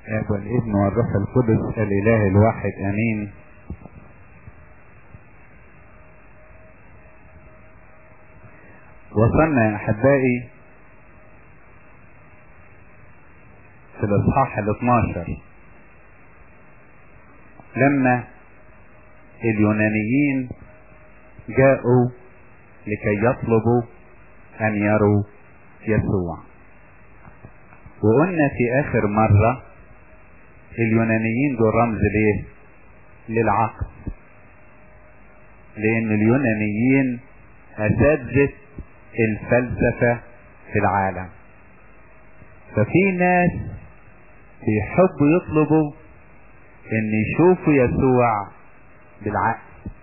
الاب والابن والروح القدس الاله الواحد امين وصلنا يا احبائي في الاصحاح ال 12 لما اليونانيين جاءوا لكي يطلبوا ان يروا يسوع وقلنا في اخر مرة اليونانيين دول رمز ليه للعقل لان اليونانيين اساتذة الفلسفة في العالم ففي ناس بيحبوا يطلبوا ان يشوفوا يسوع بالعقل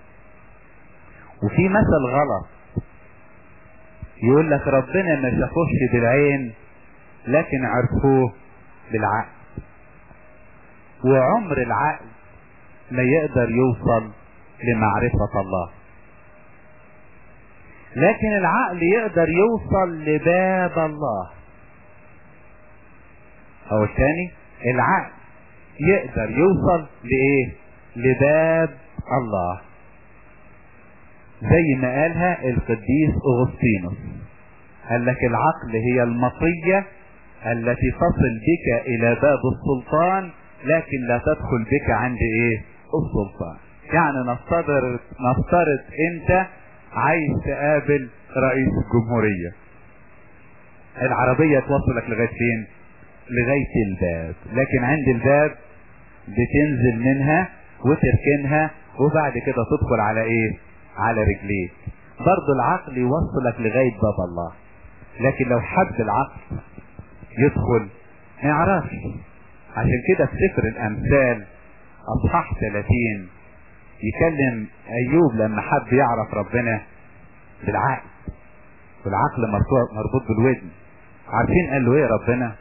وفي مثل غلط يقول لك ربنا ما شافوش بالعين لكن عرفوه بالعقل وعمر العقل ما يقدر يوصل لمعرفة الله لكن العقل يقدر يوصل لباب الله او الثاني العقل يقدر يوصل لايه لباب الله زي ما قالها القديس اغسطينوس قال لك العقل هي المطية التي تصل بك الى باب السلطان لكن لا تدخل بك عند ايه السلطان يعني نفترض نفترض انت عايز تقابل رئيس الجمهورية العربية توصلك لغاية فين لغاية الباب لكن عند الباب بتنزل منها وتركنها وبعد كده تدخل على ايه على رجليك برضو العقل يوصلك لغاية باب الله لكن لو حب العقل يدخل ما يعرفش عشان كده في سفر الامثال اصحاح 30 يكلم ايوب لما حب يعرف ربنا بالعقل والعقل مربوط بالودن عارفين قال له ايه ربنا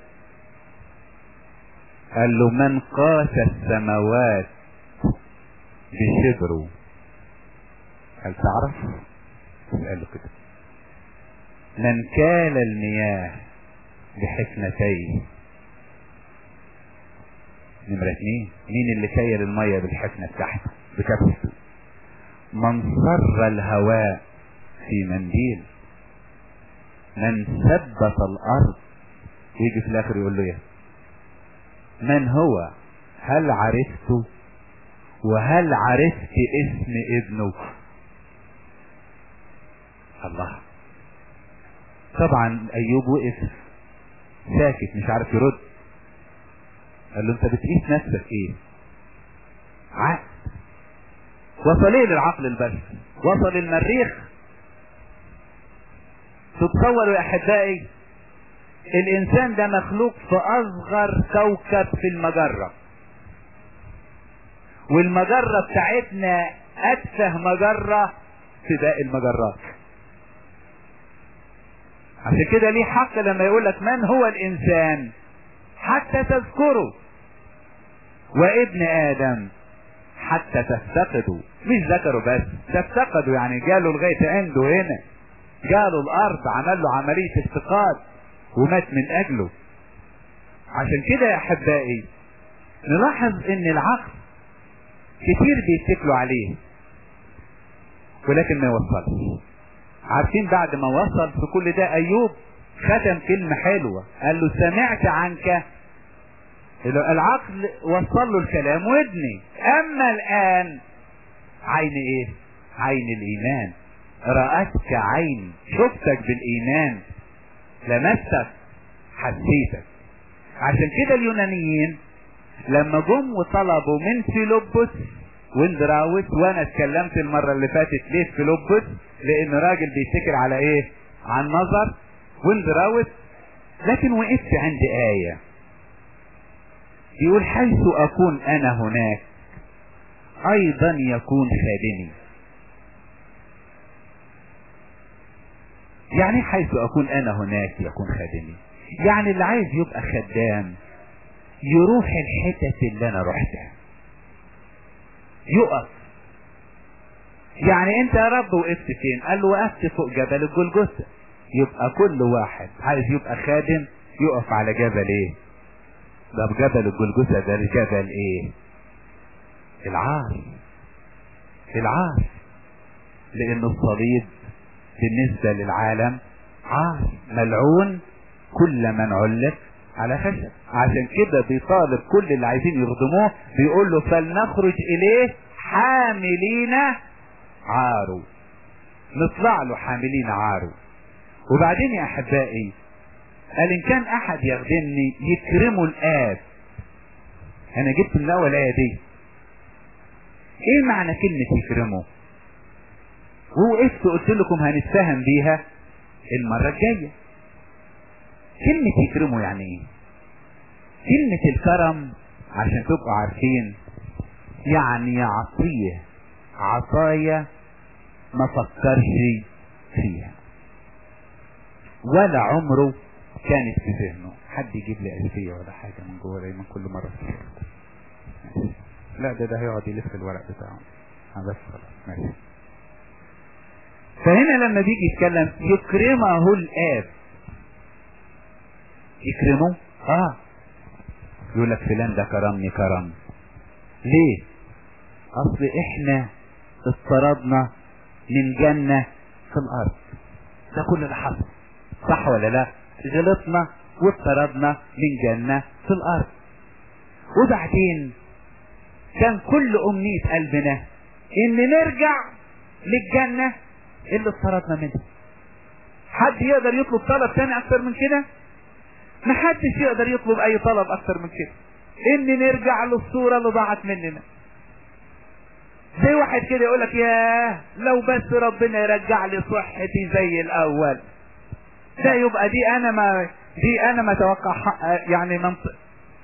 قال له من قاس السماوات بشبره هل تعرف قال له كده من كال المياه بحكمتيه نمرة اتنين مين اللي كيل المية بالحكمة بتاعته بكبسه من صر الهواء في منديل من ثبت الارض يجي في الاخر يقول له ايه من هو هل عرفته وهل عرفت اسم ابنه الله طبعا ايوب وقف ساكت مش عارف يرد قال له انت بتقيس نفسك ايه عقل وصل ايه للعقل البشري وصل المريخ تتصوروا يا احبائي الانسان ده مخلوق في اصغر كوكب في المجرة والمجرة بتاعتنا اتفه مجرة في باقي المجرات عشان كده ليه حق لما يقول لك من هو الانسان حتى تذكره وابن ادم حتى تفتقده مش ذكره بس تفتقده يعني جاله لغاية عنده هنا جاله الارض عمل له عملية افتقاد ومات من اجله عشان كده يا احبائي نلاحظ ان العقل كتير بيتكلوا عليه ولكن ما يوصلش عارفين بعد ما وصل في كل ده ايوب ختم كلمة حلوة قال له سمعت عنك العقل وصل له الكلام ودني اما الان عين ايه عين الايمان رأتك عيني شفتك بالايمان لمستك حسيتك عشان كده اليونانيين لما جم وطلبوا من فيلبس واندراوس وانا اتكلمت المرة اللي فاتت ليه فيلبس لان راجل بيتكل على ايه عن نظر واندراوس لكن وقفت عند آية يقول حيث اكون انا هناك ايضا يكون خادمي يعني حيث اكون انا هناك يكون خادمي يعني اللي عايز يبقى خدام يروح الحتت اللي انا رحتها يقف يعني انت يا رب وقفت فين قال له وقفت فوق جبل الجلجثة يبقى كل واحد عايز يبقى خادم يقف على جبل ايه ده بجبل الجلجثة ده الجبل ايه العار العار لان الصليب بالنسبة للعالم عار ملعون كل من علق على خشب عشان كده بيطالب كل اللي عايزين يخدموه بيقول له فلنخرج اليه حاملين عاره نطلع له حاملين عاره وبعدين يا احبائي قال ان كان احد يخدمني يكرمه الاب انا جبت من الاول الايه دي ايه معنى كلمة يكرمه ووقفت قلت لكم هنتفهم بيها المرة الجاية كلمة يكرمه يعني ايه كلمة الكرم عشان تبقوا عارفين يعني يعطيه عطايا ما فكرش فيها ولا عمره كانت في ذهنه حد يجيب لي ألفية ولا حاجة من جوه دايما كل مرة لا ده ده هيقعد يلف الورق بتاعه بس خلاص ماشي فهنا لما بيجي يتكلم يكرمه الآب يكرمه اه يقول لك فلان ده كرمني كرم ليه اصل احنا اضطردنا من جنة في الارض ده كل اللي حصل صح ولا لا غلطنا واضطردنا من جنة في الارض وبعدين كان كل امنية قلبنا ان نرجع للجنة اللي اضطردنا منها حد يقدر يطلب طلب تاني اكتر من كده محدش يقدر يطلب اي طلب اكتر من كده ان نرجع للصورة اللي ضاعت مننا زي واحد كده يقولك ياه لو بس ربنا يرجع لي صحتي زي الاول ده يبقى دي انا ما دي انا ما توقع يعني منطق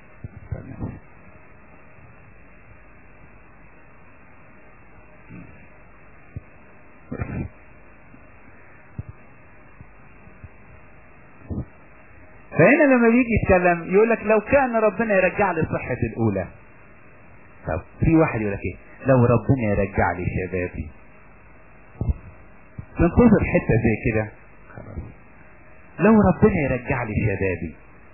فهنا لما بيجي يتكلم يقول لك لو كان ربنا يرجع لي صحتي الاولى طب في واحد يقول لك ايه لو ربنا يرجع لي شبابي تنتظر حته زي كده خلاص لو ربنا يرجع لي شبابي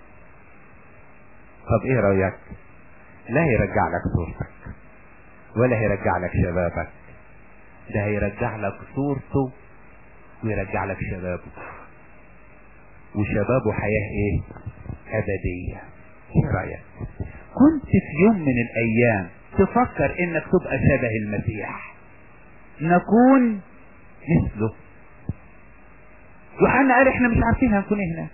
طب ايه رايك لا هيرجع لك صورتك ولا هيرجع لك شبابك ده هيرجع لك صورته ويرجع لك شبابه وشبابه حياة ايه ابدية ايه رأيك كنت في يوم من الايام تفكر انك تبقى شبه المسيح نكون مثله يوحنا قال احنا مش عارفين هنكون هناك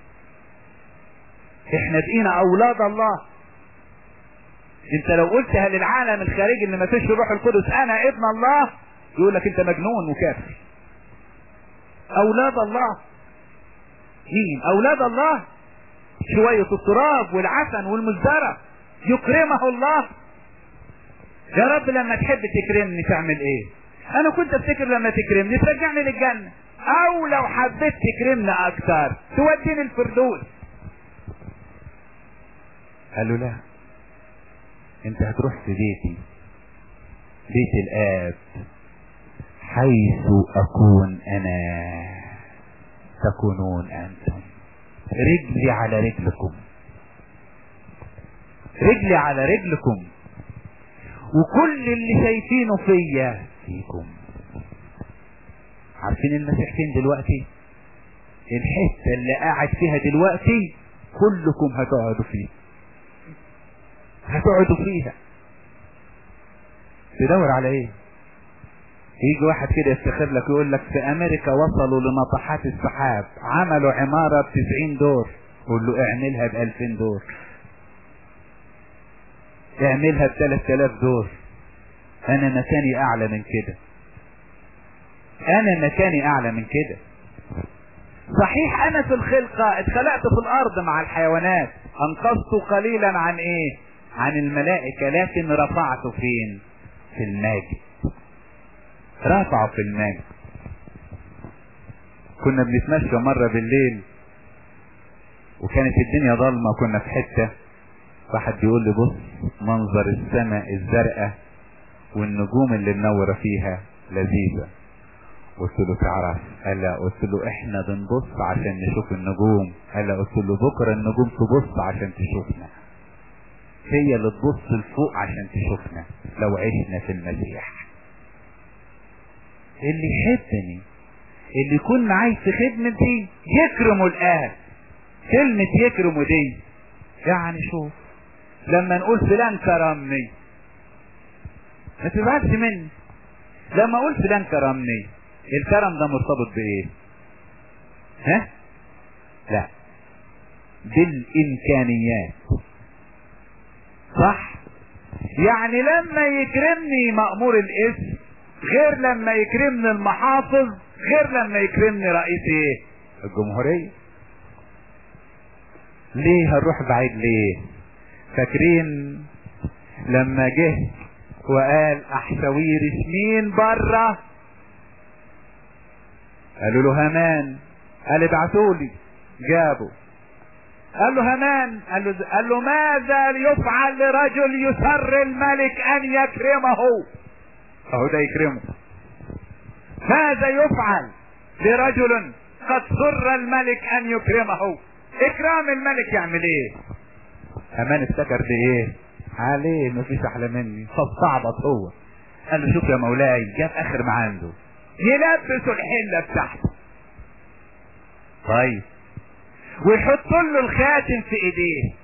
احنا بقينا اولاد الله انت لو قلتها للعالم الخارجي اللي ما فيش روح القدس انا ابن الله يقول لك انت مجنون وكافر اولاد الله مين اولاد الله شوية التراب والعسن والمزدرة يكرمه الله يا رب لما تحب تكرمني تعمل ايه انا كنت افتكر لما تكرمني ترجعني للجنة او لو حبيت تكرمني اكتر توديني الفردوس قال له لا انت هتروح في بيتي بيت الاب حيث اكون انا تكونون انتم رجلي على رجلكم رجلي على رجلكم وكل اللي شايفينه فيا فيكم عارفين المسيح فين دلوقتي الحتة اللي قاعد فيها دلوقتي كلكم هتقعدوا فيه هتقعدوا فيها تدور على ايه يجي واحد كده يفتخر لك يقول لك في امريكا وصلوا لناطحات السحاب عملوا عمارة ب 90 دور قول له اعملها ب 2000 دور اعملها ب 3000 دور انا مكاني اعلى من كده انا مكاني اعلى من كده صحيح انا في الخلقة اتخلقت في الارض مع الحيوانات انقذت قليلا عن ايه عن الملائكة لكن رفعته فين في الماجد رفعه في الماجد كنا بنتمشى مرة بالليل وكانت الدنيا ضلمة وكنا في حتة واحد بيقول لي بص منظر السماء الزرقاء والنجوم اللي منورة فيها لذيذة قلت له تعرف قال لا قلت له احنا بنبص عشان نشوف النجوم قال لا قلت له بكرة النجوم تبص عشان تشوفنا هي اللي تبص لفوق عشان تشوفنا لو عشنا في المسيح اللي يحبني اللي يكون معاي في خدمتي يكرمه الآن كلمة يكرمه دي يعني شوف لما نقول فلان كرمني ما تزعلش مني لما اقول فلان كرمني الكرم ده مرتبط بايه ها لا بالامكانيات صح يعني لما يكرمني مأمور الاسم غير لما يكرمني المحافظ غير لما يكرمني رئيس ايه الجمهورية ليه هنروح بعيد ليه فاكرين لما جه وقال احشاويرش مين بره قالوا له همان قال ابعتولي جابوا قال له همان قال له, قال له ماذا يفعل لرجل يسر الملك ان يكرمه اهو ده يكرمه ماذا يفعل لرجل قد سر الملك ان يكرمه اكرام الملك يعمل ايه امان افتكر بايه عليه مفيش احلى مني فاستعبط هو قال له شوف يا مولاي جاب اخر ما عنده يلبسوا الحله بتاعته طيب ويحط له الخاتم في ايديه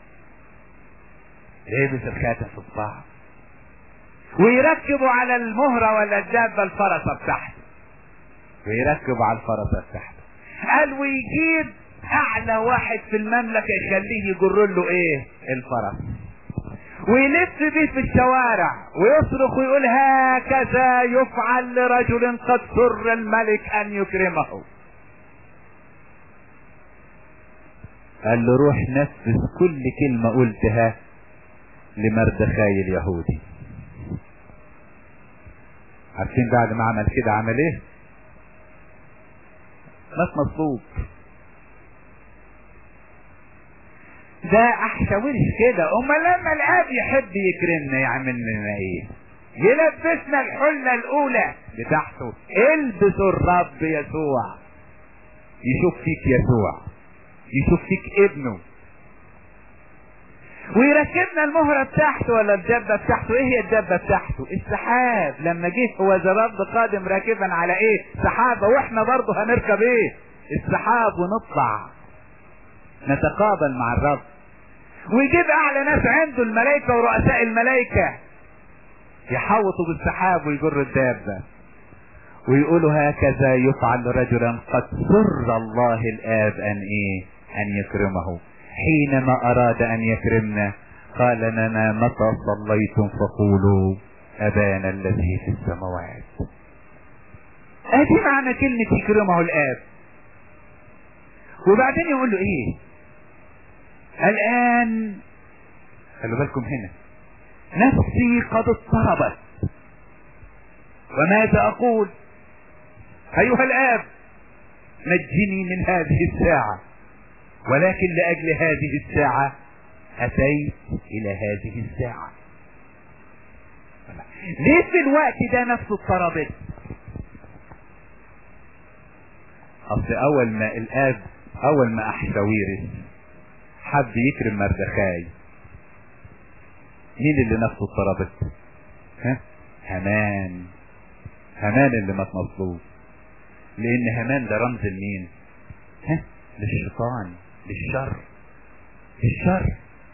يلبس الخاتم في الصعب ويركبوا على المهرة ولا الدابة الفرسة بتاعته ويركبوا على الفرسة بتاعته قال ويجيب اعلى واحد في المملكة يخليه يجر له ايه الفرس ويلف بيه في الشوارع ويصرخ ويقول هكذا يفعل لرجل قد سر الملك ان يكرمه قال له روح نفذ كل كلمة قلتها لمردخاي اليهودي عارفين بعد ما عمل كده عمل ايه مات مصلوب ده احشاورش كده اما لما الاب يحب يكرمنا يعمل لنا ايه يلبسنا الحلة الاولى بتاعته البسوا الرب يسوع يشوف فيك يسوع يشوف فيك ابنه ويركبنا المهرة بتاعته ولا الدبة بتاعته ايه هي الدبة بتاعته السحاب لما جه هو زراب قادم راكبا على ايه سحابة واحنا برضه هنركب ايه السحاب ونطلع نتقابل مع الرب ويجيب اعلى ناس عنده الملائكة ورؤساء الملائكة يحوطوا بالسحاب ويجروا الدابة ويقولوا هكذا يفعل رجلا قد سر الله الاب ان ايه ان يكرمه حينما اراد ان يكرمنا قال لنا متى صليتم فقولوا ابانا الذي في السماوات ادي معنى كلمة يكرمه الاب وبعدين يقول له ايه الان خلوا بالكم هنا نفسي قد اضطربت وماذا اقول ايها الاب نجني من هذه الساعة ولكن لاجل هذه الساعة اتيت الى هذه الساعة ليه في الوقت ده نفسه اضطربت اصل اول ما الاب اول ما احشاويرس حب يكرم مردخاي مين اللي نفسه اضطربت ها همان همان اللي مات مصلوب لان همان ده رمز لمين ها للشيطان للشر للشر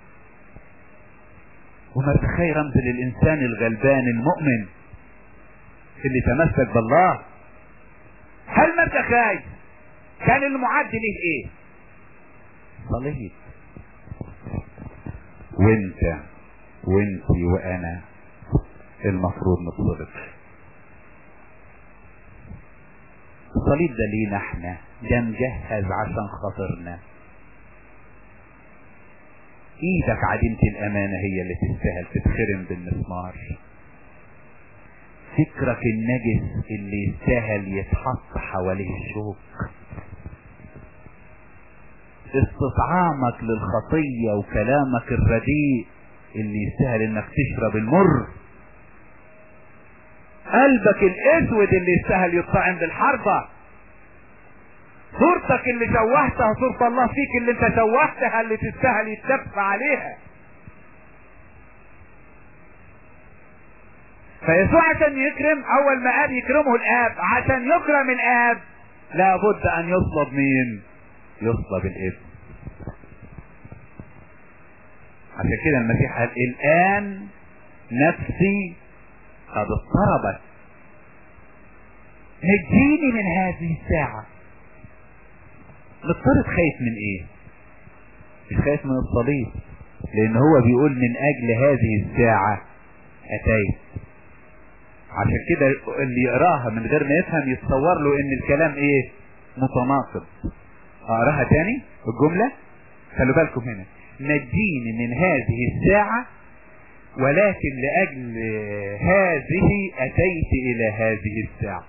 ومردخاي رمز للانسان الغلبان المؤمن اللي تمسك بالله هل مردخاي كان المعد ليه ايه صليب وانت وانتي وانا المفروض نطلب الصليب ده لينا احنا ده مجهز عشان خاطرنا ايدك عديمة الامانة هي اللي تستاهل تتخرم بالمسمار فكرك النجس اللي يستاهل يتحط حواليه الشوك استطعامك للخطية وكلامك الرديء اللي يستاهل انك تشرب المر قلبك الاسود اللي يستاهل يطعم بالحربة صورتك اللي شوهتها صورة الله فيك اللي انت شوهتها اللي تستاهل يتلف عليها فيسوع عشان يكرم اول ما قال يكرمه الاب عشان يكرم الاب لابد ان يصلب مين يصلب الابن عشان كده المسيح قال الان نفسي قد اضطربت نجيني من هذه الساعة مضطرب خايف من ايه مش خايف من الصليب لان هو بيقول من اجل هذه الساعة اتيت عشان كده اللي يقراها من غير ما يفهم يتصور له ان الكلام ايه متناقض اقراها تاني الجملة خلوا بالكم هنا نجيني من هذه الساعة ولكن لأجل هذه أتيت إلى هذه الساعة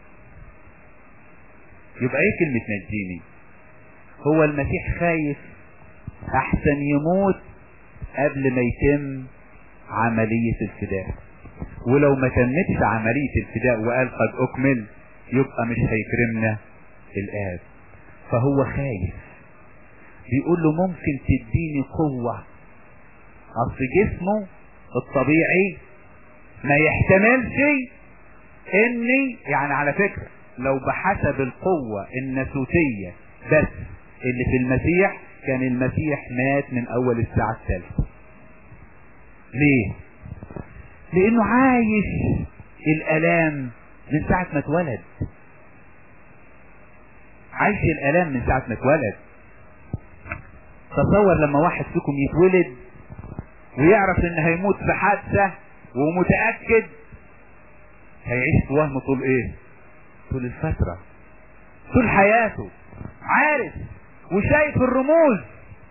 يبقى ايه كلمة نجيني هو المسيح خايف احسن يموت قبل ما يتم عملية الفداء ولو ما تمتش عملية الفداء وقال قد اكمل يبقى مش هيكرمنا الاب فهو خايف بيقول له ممكن تديني قوة اصل جسمه الطبيعي ما يحتملش اني يعني على فكرة لو بحسب القوة الناسوتية بس اللي في المسيح كان المسيح مات من اول الساعة الثالثة ليه لانه عايش الالام من ساعة ما اتولد عايش الالام من ساعة ما اتولد تصور لما واحد فيكم يتولد ويعرف ان هيموت في حادثة ومتأكد هيعيش في وهم طول ايه طول الفترة طول حياته عارف وشايف الرموز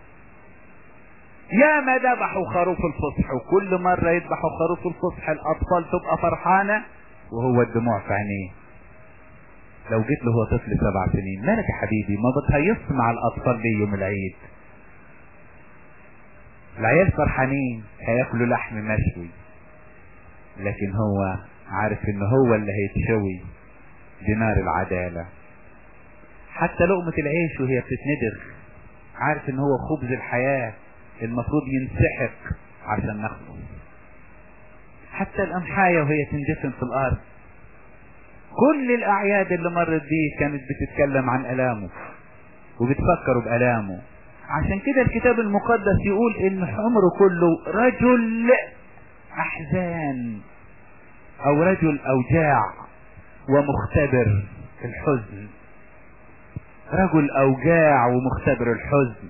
يا ما ذبحوا خروف الفصح وكل مرة يذبحوا خروف الفصح الأطفال تبقى فرحانة وهو الدموع في عينيه لو جيت له هو طفل سبع سنين مالك يا حبيبي ما بتهيص مع الأطفال ليه يوم العيد العيال فرحانين هياكلوا لحم مشوي لكن هو عارف ان هو اللي هيتشوي بنار العدالة حتى لقمة العيش وهي بتتندر عارف ان هو خبز الحياة المفروض ينسحق عشان ناخده حتى الأمحاية وهي تندفن في الأرض كل الأعياد اللي مرت بيه كانت بتتكلم عن ألامه وبتفكروا بألامه عشان كده الكتاب المقدس يقول ان عمره كله رجل احزان او رجل اوجاع ومختبر الحزن رجل اوجاع ومختبر الحزن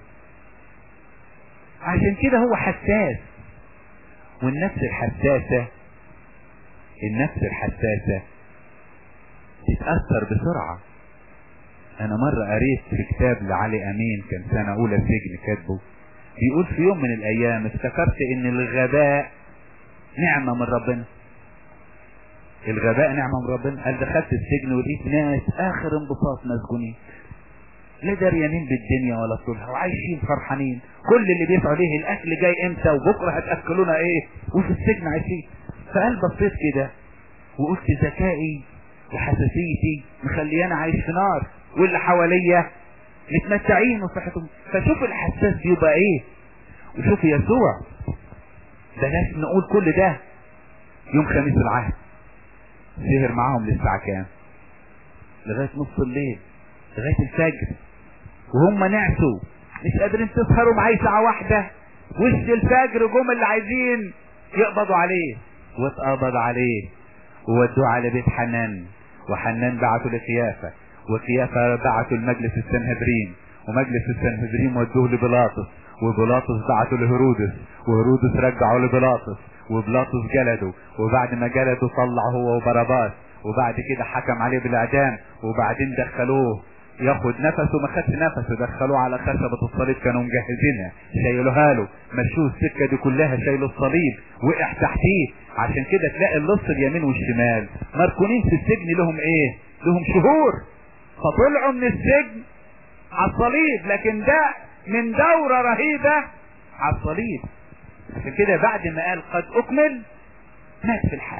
عشان كده هو حساس والنفس الحساسة النفس الحساسة تتأثر بسرعة انا مرة قريت في كتاب لعلي امين كان سنة اولى سجن كاتبه بيقول في يوم من الايام افتكرت ان الغباء نعمة من ربنا الغباء نعمة من ربنا قال دخلت السجن ولقيت ناس اخر انبساط مسجونين لا دريانين بالدنيا ولا طولها وعايشين فرحانين كل اللي بيسعوا ليه الاكل جاي امتى وبكره هتاكلونا ايه وفي السجن عايشين فقال بصيت كده وقلت ذكائي وحساسيتي مخليانا عايش في نار واللي حواليا متمتعين وصحتهم فشوف الحساس بيبقى ايه وشوف يسوع ده ناس نقول كل ده يوم خميس العهد سهر معاهم للساعة كام لغاية نص الليل لغاية الفجر وهم نعسوا مش قادرين تسهروا معاه ساعة واحدة وش الفجر جم اللي عايزين يقبضوا عليه واتقبض عليه وودوه على بيت حنان وحنان بعته لخيافة وخيافة بعته لمجلس السنهدرين ومجلس السنهدرين ودوه لبيلاطس وبيلاطس بعته لهرودس وهرودس رجعه لبيلاطس وبيلاطس جلده وبعد ما جلده طلع هو وبرباس وبعد كده حكم عليه بالاعدام وبعدين دخلوه ياخد نفسه ما خدش نفسه دخلوه على خشبة الصليب كانوا مجهزينها شايلوها له مشوه السكة دي كلها شايلوا الصليب وقع تحتيه عشان كده تلاقي اللص اليمين والشمال مركونين في السجن لهم ايه لهم شهور فطلعوا من السجن على الصليب لكن ده من دورة رهيبة على الصليب عشان كده بعد ما قال قد اكمل مات في الحال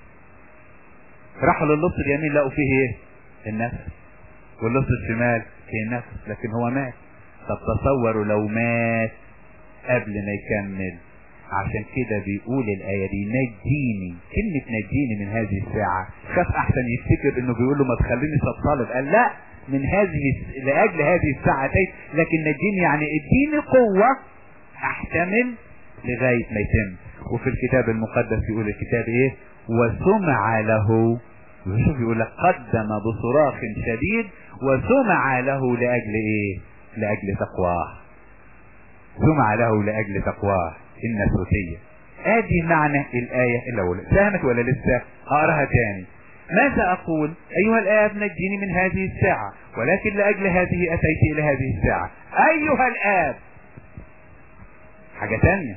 راحوا للص اليمين لقوا فيه ايه النفس واللص الشمال فيه النفس لكن هو مات طب تصوروا لو مات قبل ما يكمل عشان كده بيقول الآية دي نجيني كلمة نجيني من هذه الساعة خاف أحسن يفتكر إنه بيقول له ما تخليني طالب قال لا من هذه لأجل هذه الساعتين لكن نجيني يعني اديني قوة أحتمل لغاية ما يتم وفي الكتاب المقدس يقول الكتاب إيه وسمع له شوف يقول لك قدم بصراخ شديد وسمع له لأجل إيه لأجل تقواه سمع له لأجل تقواه النسوتية ادي معنى الآية الأولى فهمت ولا لسه أقراها تاني ماذا أقول أيها الآب نجيني من هذه الساعة ولكن لأجل هذه أتيت إلى هذه الساعة أيها الآب حاجة تانية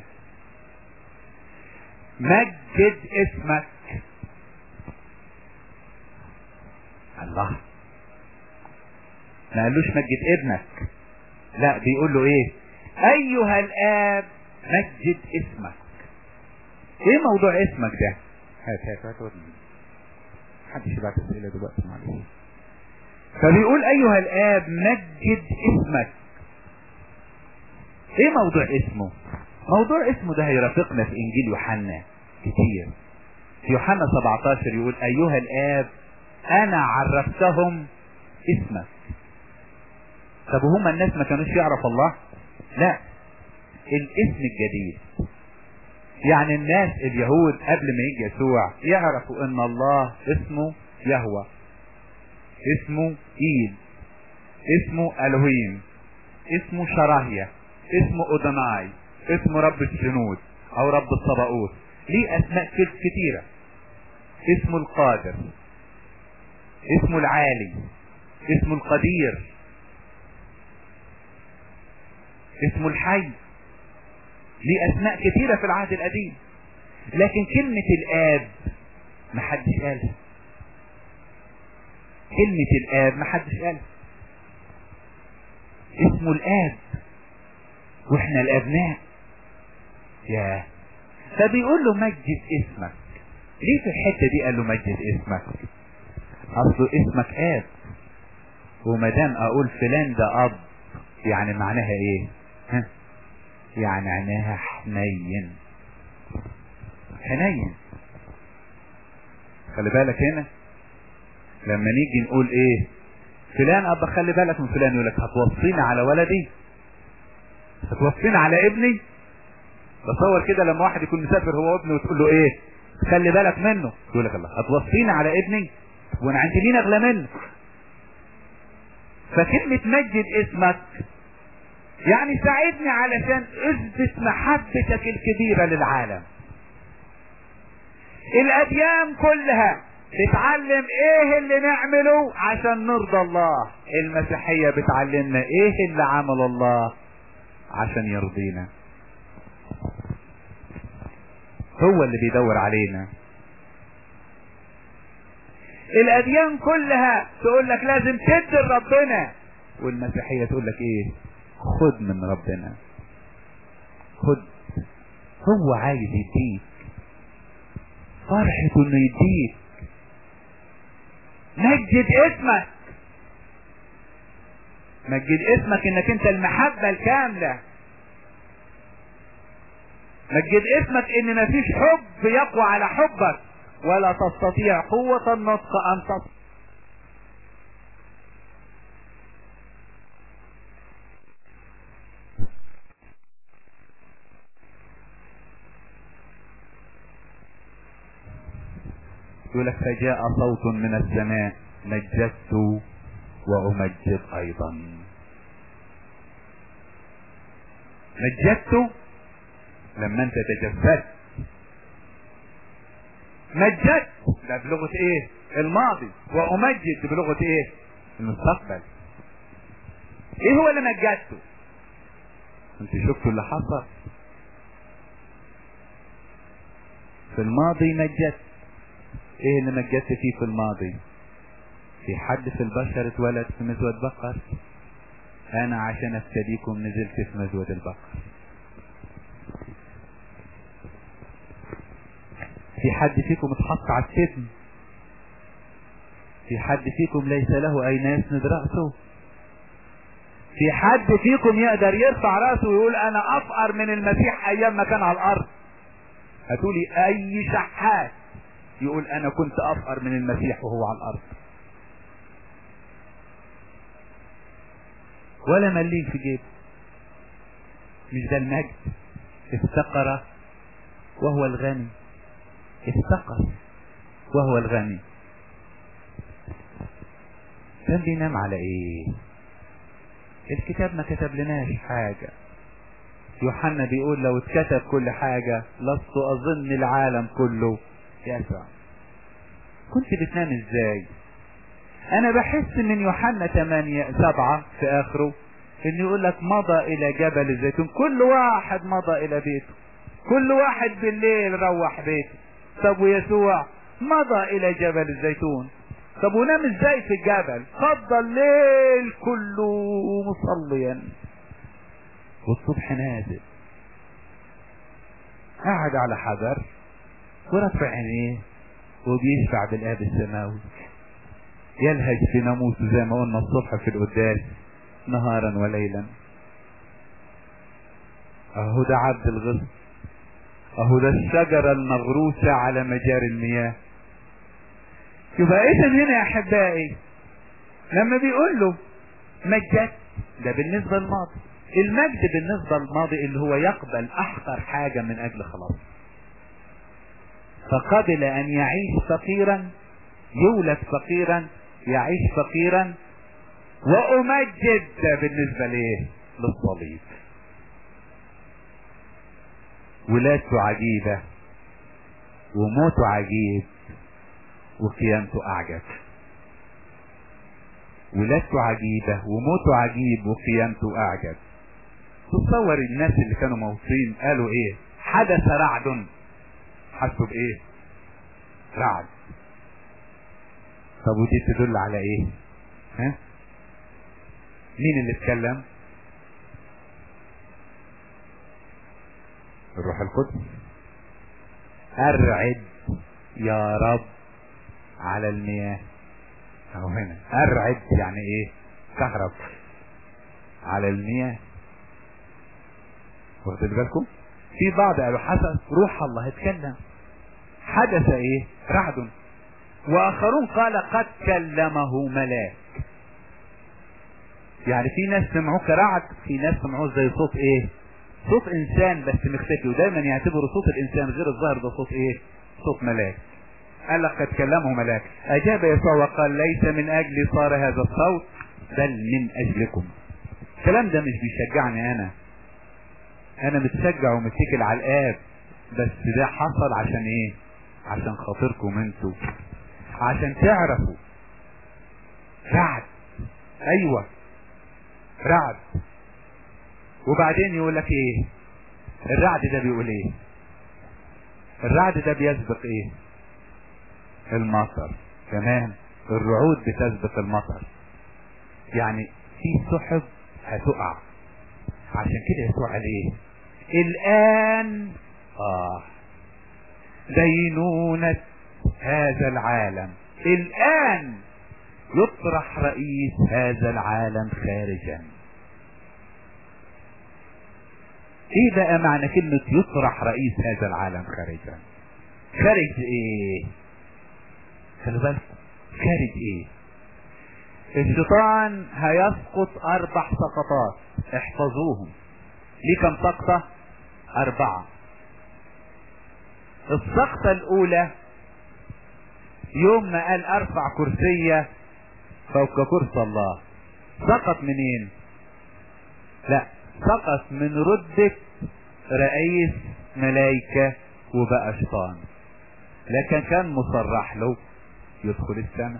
مجد اسمك الله ما قالوش مجد ابنك لا بيقول له ايه ايها الاب مجد اسمك ايه موضوع اسمك ده هات هات هات محدش يبعت اسئله دلوقتي معلش فبيقول ايها الاب مجد اسمك ايه موضوع اسمه موضوع اسمه ده هيرافقنا في انجيل يوحنا كتير في يوحنا 17 يقول ايها الاب انا عرفتهم اسمك طب هما الناس ما كانوش يعرف الله لا الاسم الجديد يعني الناس اليهود قبل ما يجي يسوع يعرفوا ان الله اسمه يهوى اسمه ايل اسمه الوهيم اسمه شراهية اسمه اودناي اسمه رب الجنود او رب الصباؤوت ليه اسماء كتيرة اسمه القادر اسمه العالي اسمه القدير اسمه الحي ليه اسماء كثيرة في العهد القديم لكن كلمة الاب محدش قالها كلمة الاب محدش قالها اسمه الاب واحنا الابناء يا فبيقول له مجد اسمك ليه في الحتة دي قال له مجد اسمك اصله اسمك اب وما دام اقول فلان ده اب يعني معناها ايه ها يعني معناها حنين حنين خلي بالك هنا لما نيجي نقول ايه فلان اب خلي بالك من فلان يقول لك هتوصيني على ولدي هتوصيني على ابني تصور كده لما واحد يكون مسافر هو وابنه وتقول له ايه خلي بالك منه يقول لك الله هتوصيني على ابني وانا عندي مين اغلى منه فكلمة مجد اسمك يعني ساعدني علشان اثبت محبتك الكبيرة للعالم الاديان كلها بتعلم ايه اللي نعمله عشان نرضى الله المسيحية بتعلمنا ايه اللي عمل الله عشان يرضينا هو اللي بيدور علينا الاديان كلها تقول لك لازم تدي لربنا والمسيحية تقول لك ايه خد من ربنا خد هو عايز يديك فرحته انه يديك مجد اسمك مجد اسمك انك انت المحبة الكاملة مجد اسمك ان مفيش حب يقوى على حبك ولا تستطيع قوة النطق ان تصل يقول لك فجاء صوت من السماء مجدت وأمجد أيضا مجدت لما انت تجسدت مجدت ده بلغة ايه الماضي وأمجد بلغة ايه المستقبل ايه هو اللي مجدته انت شفتوا اللي حصل في الماضي مجدت ايه اللي مجدت فيه في الماضي في حد في البشر اتولد في مزود بقر انا عشان افتديكم نزلت في مزود البقر في حد فيكم اتحط على السجن في حد فيكم ليس له اين يسند رأسه في حد فيكم يقدر يرفع رأسه ويقول انا افقر من المسيح ايام ما كان على الارض هتقولي اي شحات يقول انا كنت افقر من المسيح وهو على الارض ولا مليم في جيبه مش ده المجد افتقر وهو الغني افتقر وهو الغني كان بينام على ايه الكتاب ما كتب لناش حاجة يوحنا بيقول لو اتكتب كل حاجة لست اظن العالم كله يسع كنت بتنام ازاي انا بحس من يوحنا 8 7 في اخره انه يقول لك مضى الى جبل الزيتون كل واحد مضى الى بيته كل واحد بالليل روح بيته طب ويسوع مضى الى جبل الزيتون طب ونام ازاي في الجبل قضى الليل كله مصليا والصبح نازل قاعد على حجر ورفع عينيه وبيشفع بالاب السماوي يلهج في ناموسه زي ما قلنا الصبح في القداس نهارا وليلا اهو ده عبد الغصن اهو ده الشجرة المغروسة على مجاري المياه يبقى اذا هنا يا احبائي لما بيقول له مجدت ده بالنسبة للماضي المجد بالنسبة للماضي اللي هو يقبل احقر حاجة من اجل خلاص فقبل ان يعيش فقيرا يولد فقيرا يعيش فقيرا وامجد ده بالنسبة ليه للصليب ولادته عجيبة وموته عجيب وقيامته أعجب ولادته عجيبة وموته عجيب وقيامته أعجب تصور الناس اللي كانوا موصين قالوا ايه حدث رعد حسوا بايه رعد طب ودي تدل على ايه ها مين اللي اتكلم الروح القدس ارعد يا رب على المياه اهو هنا ارعد يعني ايه كهرب على المياه واخد بالكم في بعض قالوا حسب روح الله اتكلم حدث ايه رعد واخرون قال قد كلمه ملاك يعني في ناس سمعوه كرعد في ناس سمعوه زي صوت ايه صوت انسان بس مختفي ودايما يعتبروا صوت الانسان غير الظاهر ده صوت ايه صوت ملاك قال لك قد كلمه ملاك اجاب يسوع وقال ليس من اجلي صار هذا الصوت بل من اجلكم الكلام ده مش بيشجعني انا انا متشجع ومتكل على الاب بس ده حصل عشان ايه عشان خاطركم انتوا عشان تعرفوا رعد ايوه رعد وبعدين يقول لك ايه الرعد ده بيقول ايه الرعد ده بيسبق ايه المطر تمام الرعود بتسبق المطر يعني في سحب هتقع عشان كده يسوع قال ايه الان اه دينونة هذا العالم الان يطرح رئيس هذا العالم خارجا ايه بقى معنى كلمة يطرح رئيس هذا العالم خارجا خارج ايه خلي بالكم خارج ايه الشيطان هيسقط اربع سقطات احفظوهم ليه كم سقطة اربعة السقطة الاولى يوم ما قال ارفع كرسية فوق كرسي الله سقط منين لا سقط من ردة رئيس ملايكة وبقى شيطان لكن كان مصرح له يدخل السماء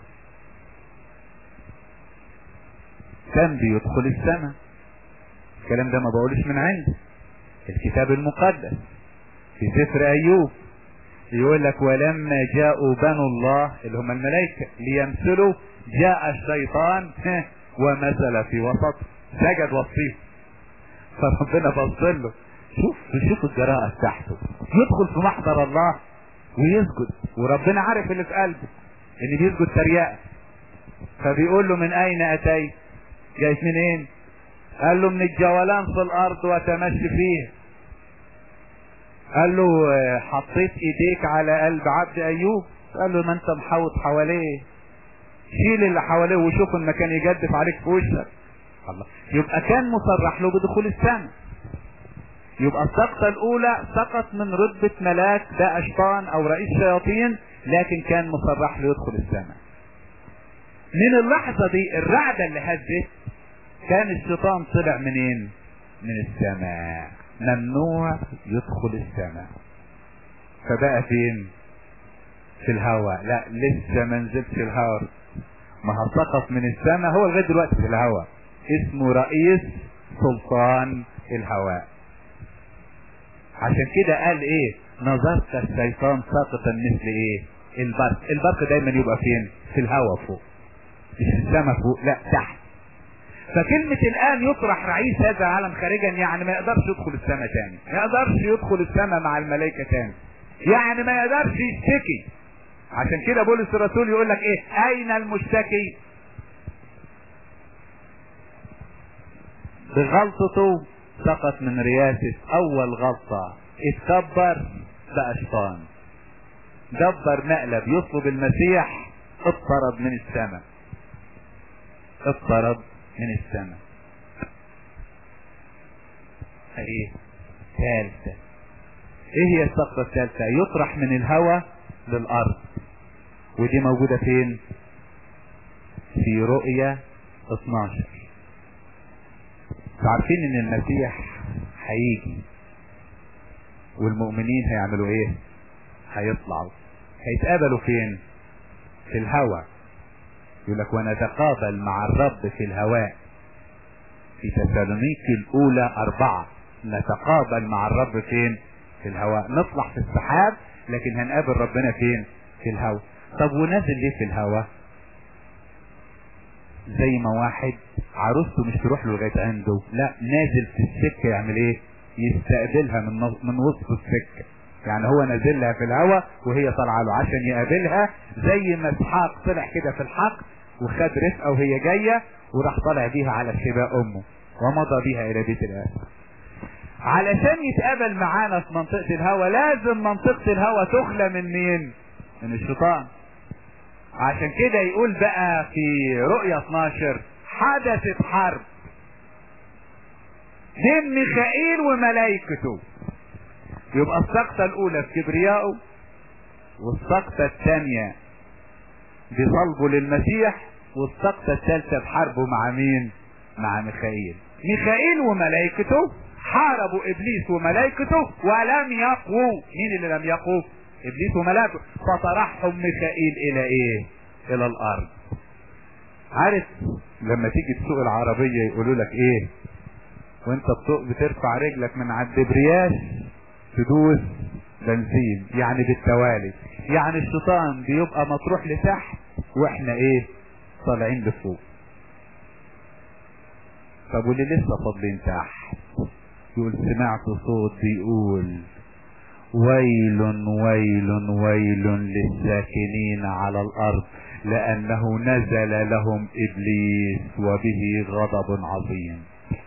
كان بيدخل السماء الكلام ده ما بقولش من عندي الكتاب المقدس في سفر ايوب يقول لك ولما جاءوا بنو الله اللي هم الملائكة ليمثلوا جاء الشيطان ومثل في وسط سجد وسطيه فربنا بص له شوف شوف الجراءة بتاعته يدخل في محضر الله ويسجد وربنا عارف اللي في قلبه ان بيسجد ترياء فبيقول له من اين اتيت جايت منين قال له من الجولان في الارض وتمشي فيه قال له آه، حطيت ايديك على قلب عبد ايوب قال له ما انت محوط حواليه شيل اللي حواليه وشوف ان كان يجدف عليك في وشك الله يبقى كان مصرح له بدخول السماء يبقى السقطة الأولى سقط من رتبة ملاك ده أشطان أو رئيس شياطين لكن كان مصرح له يدخل السماء. من اللحظة دي الرعدة اللي هزت كان الشيطان طلع منين؟ من السماء. ممنوع يدخل السماء. فبقى فين؟ في الهواء، لا لسه ما نزلش الهواء. ما سقط من السماء هو لغاية دلوقتي في الهواء. اسمه رئيس سلطان الهواء. عشان كده قال ايه نظرت الشيطان ساقطا مثل ايه البرق البرق دايما يبقى فين في الهواء فوق مش في السماء فوق لا تحت فكلمة الآن يطرح رئيس هذا العالم خارجا يعني ما يقدرش يدخل السماء تاني ما يقدرش يدخل السماء مع الملائكة تاني يعني ما يقدرش يشتكي عشان كده بولس الرسول يقول لك ايه اين المشتكي بغلطته سقط من رياسة أول غلطة اتكبر بقى شيطان دبر مقلب يطلب المسيح اضطرد من السماء اضطرد من السماء ايه ثالثة ايه هي السقطة الثالثة يطرح من الهوى للأرض ودي موجودة فين في رؤية 12 عارفين ان المسيح هيجي والمؤمنين هيعملوا ايه هيطلعوا هيتقابلوا فين في الهواء يقول لك ونتقابل مع الرب في الهواء في تسالونيكي الاولى اربعة نتقابل مع الرب فين في الهواء نطلع في السحاب لكن هنقابل ربنا فين في الهواء طب ونازل ليه في الهواء زي ما واحد عروسته مش تروح له لغايه عنده لا نازل في السكه يعمل ايه يستقبلها من من وسط السكه يعني هو نازل لها في الهواء وهي طالعه له عشان يقابلها زي ما اسحاق طلع كده في الحق وخد رفقه وهي جايه وراح طالع بيها على شباء امه ومضى بيها الى بيت الاب علشان يتقابل معانا في منطقه الهوى لازم منطقه الهوى تخلى من مين من الشيطان عشان كده يقول بقى في رؤية 12 حدثت حرب بين ميخائيل وملائكته يبقى السقطة الأولى في كبريائه والسقطة الثانية بصلبه للمسيح والسقطة الثالثة بحربه مع مين؟ مع ميخائيل. ميخائيل وملائكته حاربوا إبليس وملائكته ولم يقووا، مين اللي لم يقوا؟ ابليس وملائكته فطرحهم ميخائيل الى ايه الى الارض عارف لما تيجي تسوق العربية يقولوا لك ايه وانت بتسوق بترفع رجلك من على الدبرياج تدوس بنزين يعني بالتوالي يعني الشيطان بيبقى مطروح لتحت واحنا ايه طالعين لفوق طب واللي لسه فاضلين تحت يقول سمعت صوت بيقول ويل ويل ويل للساكنين على الارض لانه نزل لهم ابليس وبه غضب عظيم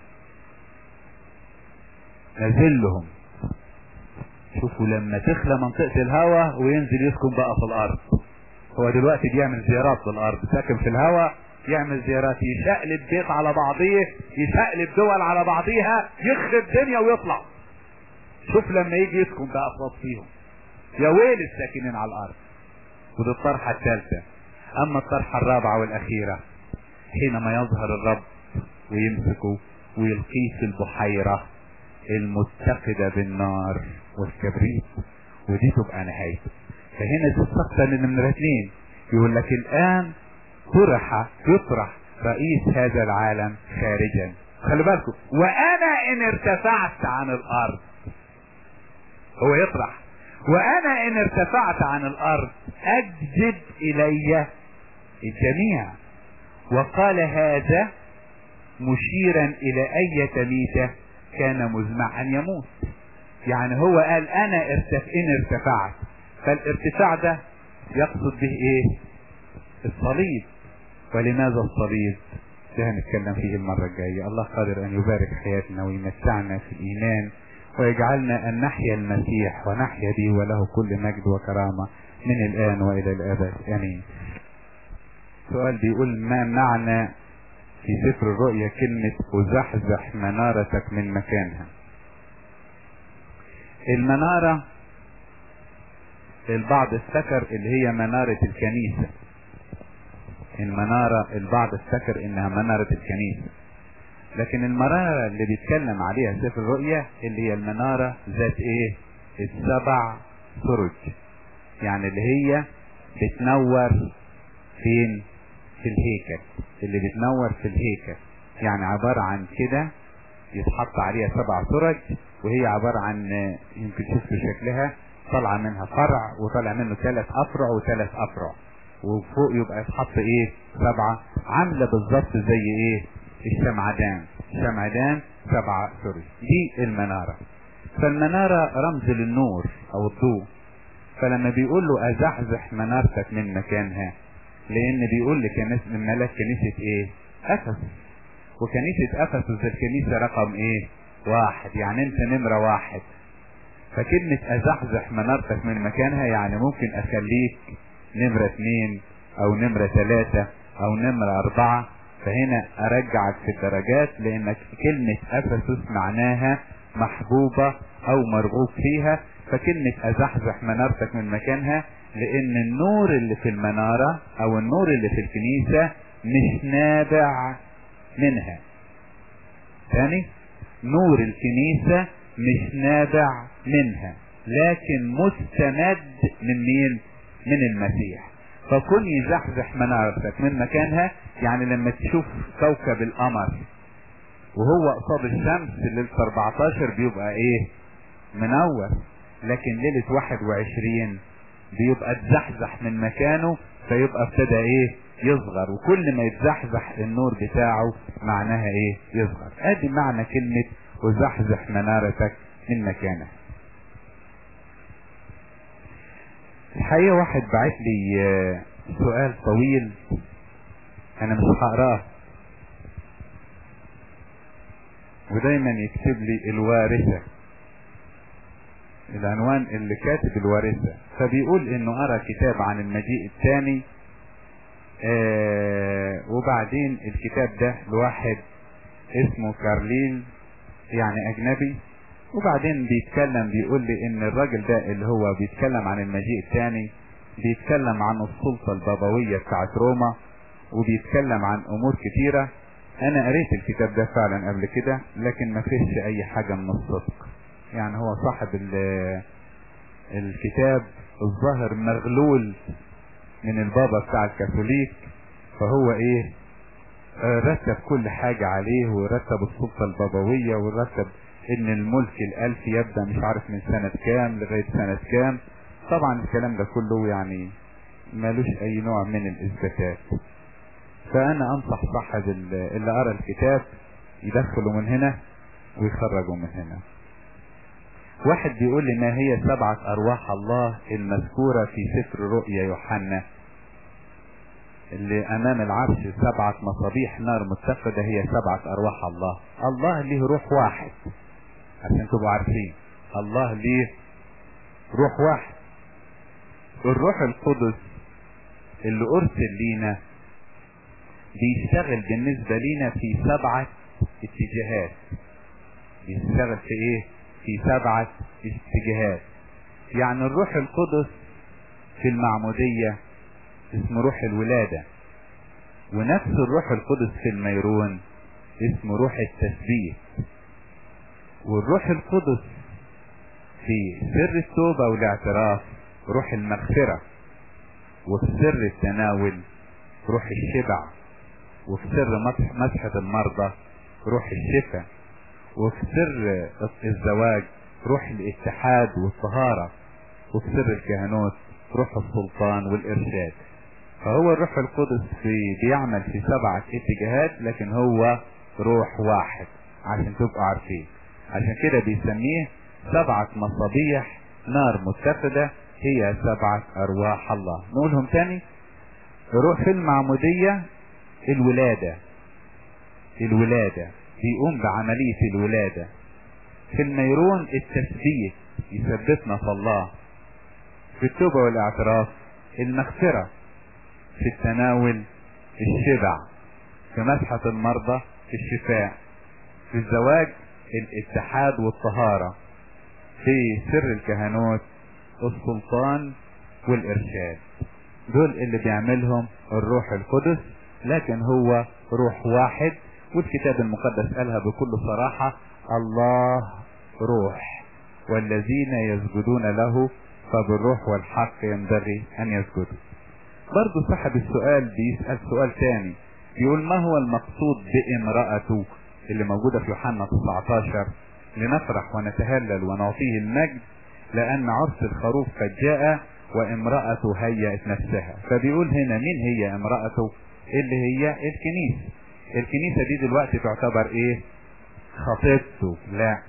نزل لهم شوفوا لما تخلى منطقة الهواء وينزل يسكن بقى في الارض هو دلوقتي بيعمل زيارات في الارض ساكن في الهواء يعمل زيارات يشقلب بيت على بعضيه يشقلب دول على بعضيها يخرب دنيا ويطلع شوف لما يجي يسكن بقى في وسطيهم يا ويل الساكنين على الارض ودي الطرحة الثالثة اما الطرحة الرابعة والاخيرة حينما يظهر الرب ويمسكه ويلقيه في البحيرة المتقدة بالنار والكبريت ودي تبقى نهايته فهنا دي السقطة من نمرة اثنين يقول لك الان طرح يطرح رئيس هذا العالم خارجا خلي بالكم وانا ان ارتفعت عن الارض هو يطرح وانا ان ارتفعت عن الارض اجذب الي الجميع وقال هذا مشيرا الى اي ميتة كان مزمعا يموت يعني هو قال انا ارتف ان ارتفعت فالارتفاع ده يقصد به ايه الصليب ولماذا الصليب ده هنتكلم فيه المرة الجاية الله قادر ان يبارك حياتنا ويمتعنا في الايمان ويجعلنا أن نحيا المسيح ونحيا به وله كل مجد وكرامة من الآن وإلى الأبد آمين سؤال بيقول ما معنى في سفر الرؤيا كلمة وزحزح منارتك من مكانها المنارة البعض افتكر اللي هي منارة الكنيسة المنارة البعض افتكر انها منارة الكنيسة لكن المنارة اللي بيتكلم عليها سفر الرؤيا اللي هي المنارة ذات ايه السبع سرج يعني اللي هي بتنور فين في الهيكل اللي بتنور في الهيكل يعني عبارة عن كده يتحط عليها سبع سرج وهي عبارة عن يمكن شفتوا شكلها طالعة منها فرع وطالع منه ثلاث افرع وثلاث افرع وفوق يبقى يتحط ايه سبعة عاملة بالظبط زي ايه الشمعدان الشمعدان سبعة سوري دي المنارة فالمنارة رمز للنور او الضوء فلما بيقول له ازحزح منارتك من مكانها لان بيقول لكنيسة الملاك كنيسة ايه افسس وكنيسة افسس الكنيسة رقم ايه واحد يعني انت نمرة واحد فكلمة ازحزح منارتك من مكانها يعني ممكن اخليك نمرة اتنين او نمرة تلاتة او نمرة اربعة فهنا ارجعك في الدرجات لانك كلمة افسس معناها محبوبة او مرغوب فيها فكلمة ازحزح منارتك من مكانها لان النور اللي في المنارة او النور اللي في الكنيسة مش نابع منها ثاني نور الكنيسة مش نابع منها لكن مستمد من مين من المسيح فكن يزحزح منارتك من مكانها يعني لما تشوف كوكب القمر وهو قصاد الشمس ليلة 14 بيبقى ايه منور لكن ليلة 21 بيبقى اتزحزح من مكانه فيبقى ابتدى ايه يصغر وكل ما يتزحزح النور بتاعه معناها ايه يصغر ادي معنى كلمة وزحزح منارتك من مكانها الحقيقة واحد بعت لي سؤال طويل انا مش هقراه ودايما يكتب لي الوارثة العنوان اللي كاتب الوارثة فبيقول انه قرا كتاب عن المجيء الثاني آه وبعدين الكتاب ده لواحد اسمه كارليل يعني اجنبي وبعدين بيتكلم بيقول لي ان الراجل ده اللي هو بيتكلم عن المجيء الثاني بيتكلم عن السلطة البابوية بتاعت روما وبيتكلم عن امور كتيرة انا قريت الكتاب ده فعلا قبل كده لكن ما فيش اي حاجة من الصدق يعني هو صاحب الكتاب الظاهر مغلول من البابا بتاع الكاثوليك فهو ايه رتب كل حاجة عليه ورتب السلطة البابوية ورتب ان الملك الالفي يبدأ مش عارف من سنة كام لغاية سنة كام طبعا الكلام ده كله يعني مالوش اي نوع من الاثباتات فانا انصح صاحب اللي قرا الكتاب يدخله من هنا ويخرجه من هنا واحد بيقول لي ما هي سبعة ارواح الله المذكورة في سفر رؤيا يوحنا اللي امام العرش سبعة مصابيح نار متفدة هي سبعة ارواح الله الله ليه روح واحد عشان تبقوا عارفين الله ليه روح واحد الروح القدس اللي ارسل لينا بيشتغل بالنسبة لينا في سبعة اتجاهات بيشتغل في ايه في سبعة اتجاهات يعني الروح القدس في المعمودية اسمه روح الولادة ونفس الروح القدس في الميرون اسمه روح التثبيت والروح القدس في سر التوبة والاعتراف روح المغفرة وفي سر التناول روح الشبع وفي سر مسحة المرضى روح الشفاء وفي سر الزواج روح الاتحاد والطهارة وفي سر الكهنوت روح السلطان والإرشاد فهو الروح القدس في بيعمل في سبعة اتجاهات لكن هو روح واحد عشان تبقوا عارفين عشان كده بيسميه سبعة مصابيح نار متفدة هي سبعة أرواح الله نقولهم تاني روح في المعمودية الولادة الولادة بيقوم بعملية الولادة في الميرون التثبيت يثبتنا في الله في التوبة والاعتراف المغفرة في التناول الشبع في مسحة المرضى الشفاء في الزواج الاتحاد والطهارة في سر الكهنوت السلطان والارشاد دول اللي بيعملهم الروح القدس لكن هو روح واحد والكتاب المقدس قالها بكل صراحة الله روح والذين يسجدون له فبالروح والحق ينبغي ان يسجدوا برضو صاحب السؤال بيسأل سؤال تاني بيقول ما هو المقصود بامرأته اللي موجودة في يوحنا 19 لنفرح ونتهلل ونعطيه المجد لأن عرس الخروف قد جاء وامرأته هيأت نفسها فبيقول هنا مين هي امرأته اللي هي الكنيسة الكنيسة دي دلوقتي تعتبر ايه خطيبته لا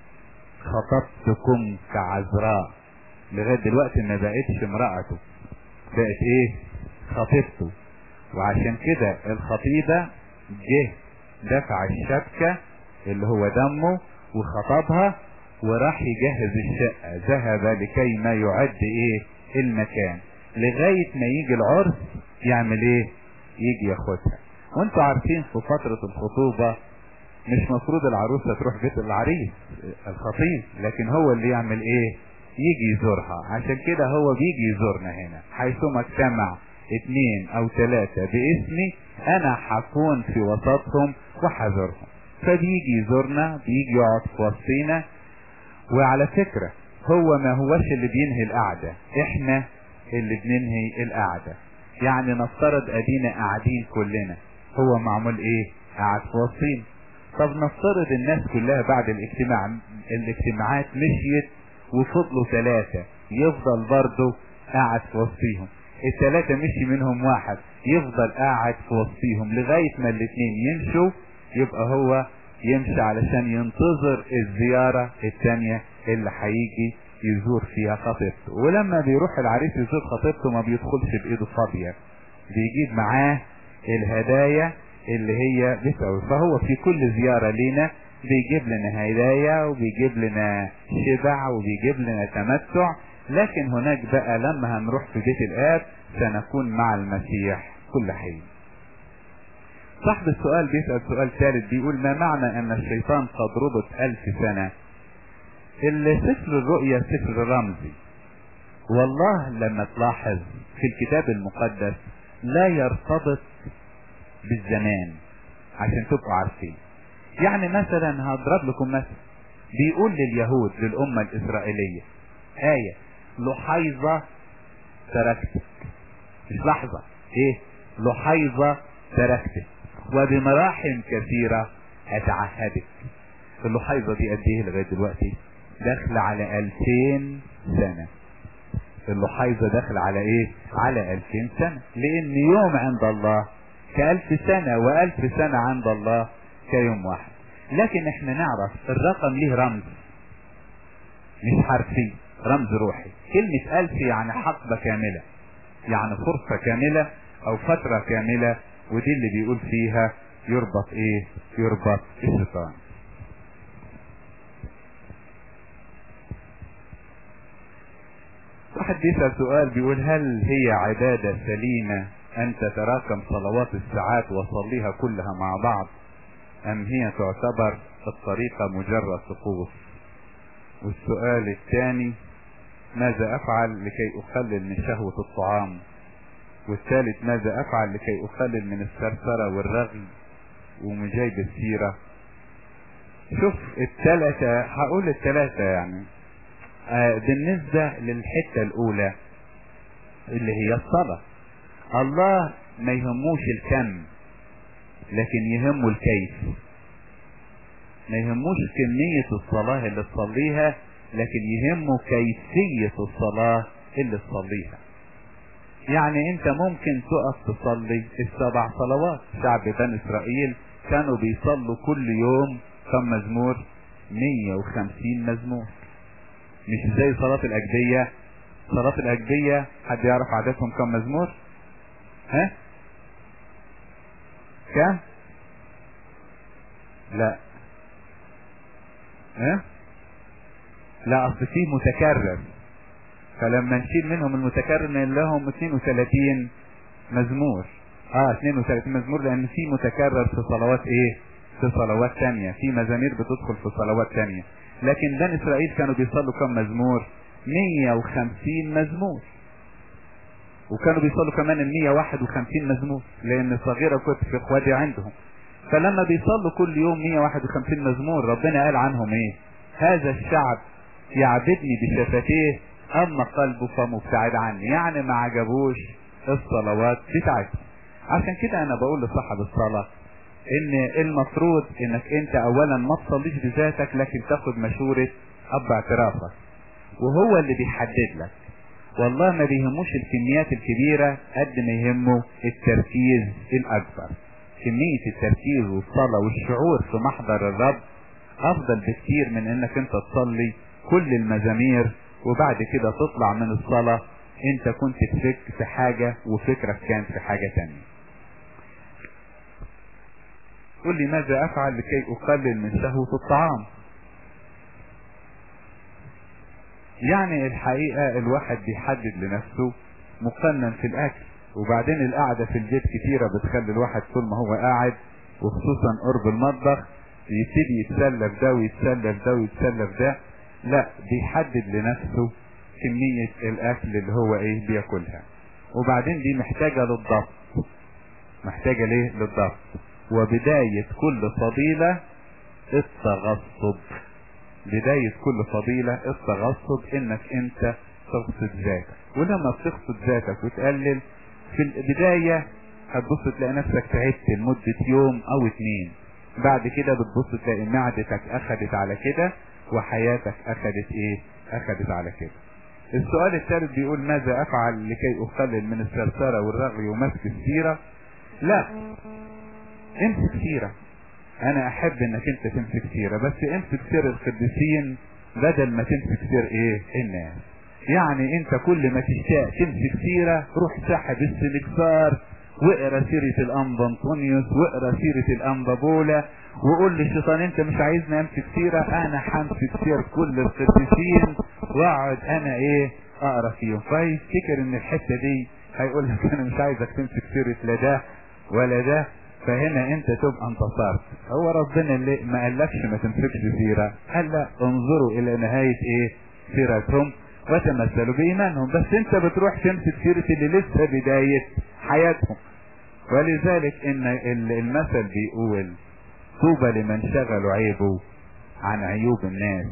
خطبتكم كعذراء لغاية دلوقتي ما بقتش امرأته بقت ايه خطيبته وعشان كده الخطيبة جه دفع الشبكة اللي هو دمه وخطبها وراح يجهز الشقة ذهب لكي ما يعد ايه المكان لغاية ما يجي العرس يعمل ايه يجي ياخدها وانتوا عارفين في فترة الخطوبة مش مفروض العروسة تروح بيت العريس الخطيب لكن هو اللي يعمل ايه يجي يزورها عشان كده هو بيجي يزورنا هنا حيثما اجتمع اتنين او ثلاثة باسمي انا هكون في وسطهم وحذرهم فبيجي يزورنا بيجي يقعد في وسطينا وعلى فكرة هو ما هوش اللي بينهي القعدة احنا اللي بننهي القعدة يعني نفترض ادينا قاعدين كلنا هو معمول ايه قاعد في وسطينا طب نفترض الناس كلها بعد الاجتماع الاجتماعات مشيت وفضلوا ثلاثة يفضل برضه قاعد في وسطيهم الثلاثة مشي منهم واحد يفضل قاعد في وسطيهم لغاية ما الاثنين يمشوا يبقى هو يمشي علشان ينتظر الزيارة الثانية اللي هيجي يزور فيها خطيبته ولما بيروح العريس يزور خطيبته ما بيدخلش بايده فاضية بيجيب معاه الهدايا اللي هي بتسوي فهو في كل زيارة لينا بيجيب لنا هدايا وبيجيب لنا شبع وبيجيب لنا تمتع لكن هناك بقى لما هنروح في بيت الآب سنكون مع المسيح كل حين صاحب السؤال بيسأل سؤال ثالث بيقول ما معنى ان الشيطان قد ربط الف سنة اللي سفر الرؤيا سفر رمزي والله لما تلاحظ في الكتاب المقدس لا يرتبط بالزمان عشان تبقوا عارفين يعني مثلا هضرب لكم مثل بيقول لليهود للأمة الإسرائيلية آية لحيظة تركتك مش لحظة ايه لحيظة تركتك وبمراحم كثيرة اتعهدك اللحيظة دي قد ايه لغاية دلوقتي داخل على الفين سنة اللحيظة داخل على ايه على الفين سنة لان يوم عند الله كالف سنة والف سنة عند الله كيوم واحد لكن احنا نعرف الرقم ليه رمز مش حرفي رمز روحي كلمة الف يعني حقبة كاملة يعني فرصة كاملة او فترة كاملة ودي اللي بيقول فيها يربط ايه يربط الشيطان واحد بيسأل سؤال بيقول هل هي عبادة سليمة ان تتراكم صلوات الساعات وصليها كلها مع بعض ام هي تعتبر الطريقة مجرد طقوس والسؤال الثاني ماذا افعل لكي اقلل من شهوة الطعام والثالث ماذا افعل لكي اقلل من الثرثرة والرغي ومجايب السيرة شوف الثلاثة هقول الثلاثة يعني آه بالنسبة للحتة الاولى اللي هي الصلاة الله ما يهموش الكم لكن يهمه الكيف ما يهموش كمية الصلاة اللي تصليها لكن يهمه كيفية الصلاة اللي تصليها يعني انت ممكن تقف تصلي السبع صلوات شعب بني اسرائيل كانوا بيصلوا كل يوم كم مزمور 150 مزمور مش زي صلاة الأجبية صلاة الأجبية حد يعرف عددهم كم مزمور ها كم لا ها لا اصل فيه متكرر فلما نشيل منهم المتكرر نقول لهم 32 مزمور اه 32 مزمور لان في متكرر في صلوات ايه في صلوات تانية في مزامير بتدخل في صلوات تانية لكن بني اسرائيل كانوا بيصلوا كم مزمور 150 مزمور وكانوا بيصلوا كمان ال 151 مزمور لان صغيرة كنت في اخواتي عندهم فلما بيصلوا كل يوم 151 مزمور ربنا قال عنهم ايه هذا الشعب يعبدني بشفتيه اما قلبه فمبتعد عني يعني ما عجبوش الصلوات بتاعتهم عشان كده انا بقول لصاحب الصلاة ان المفروض انك انت اولا ما تصليش بذاتك لكن تاخد مشورة اب اعترافك وهو اللي بيحدد لك والله ما بيهموش الكميات الكبيرة قد ما يهمه التركيز الاكبر كمية التركيز والصلاة والشعور في محضر الرب افضل بكتير من انك انت تصلي كل المزامير وبعد كده تطلع من الصلاة انت كنت تفك في حاجة وفكرك كان في حاجة تانية قل لي ماذا افعل لكي اقلل من شهوة الطعام يعني الحقيقة الواحد بيحدد لنفسه مقنن في الاكل وبعدين القعدة في البيت كتيرة بتخلي الواحد طول ما هو قاعد وخصوصا قرب المطبخ يبتدي يتسلى في ده ويتسلى في ده ويتسلى في ده لا بيحدد لنفسه كمية الاكل اللي هو ايه بياكلها وبعدين دي محتاجة للضبط محتاجة ليه للضبط وبداية كل فضيلة التغصب بداية كل فضيلة التغصب انك انت تغصب ذاتك ولما بتغصب ذاتك وتقلل في البداية هتبص تلاقي نفسك تعبت لمدة يوم او اتنين بعد كده بتبص تلاقي معدتك اخدت على كده وحياتك اخدت ايه اخدت على كده السؤال الثالث بيقول ماذا افعل لكي اقلل من الثرثرة والرغي ومسك السيرة لا امسك سيرة انا احب انك انت تمسك سيرة بس امسك سير القديسين بدل ما تمسك سير ايه الناس يعني انت كل ما تشتاق تمسك سيرة روح سحب السلكسار واقرا سيرة الانبا انطونيوس واقرا سيرة الانبا بولا وقول للشيطان انت مش عايزني امسك سيرة انا همسك سير كل القديسين واقعد انا ايه اقرا فيهم فيفتكر ان الحتة دي هيقول لك انا مش عايزك تمسك سيرة لا ده ولا ده فهنا انت تبقى انتصرت هو ربنا اللي ما قالكش ما تمسكش سيرة قال لا انظروا الى نهاية ايه سيرتهم وتمثلوا بايمانهم بس انت بتروح تمسك سيرة اللي لسه بداية حياتهم ولذلك ان المثل بيقول طوبى لمن شغلوا عيبه عن عيوب الناس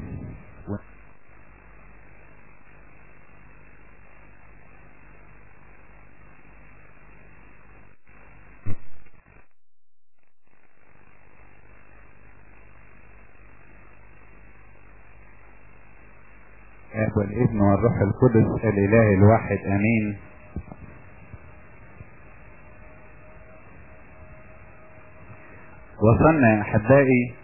الاب والابن والروح القدس الاله الواحد امين وصلنا يا احبائي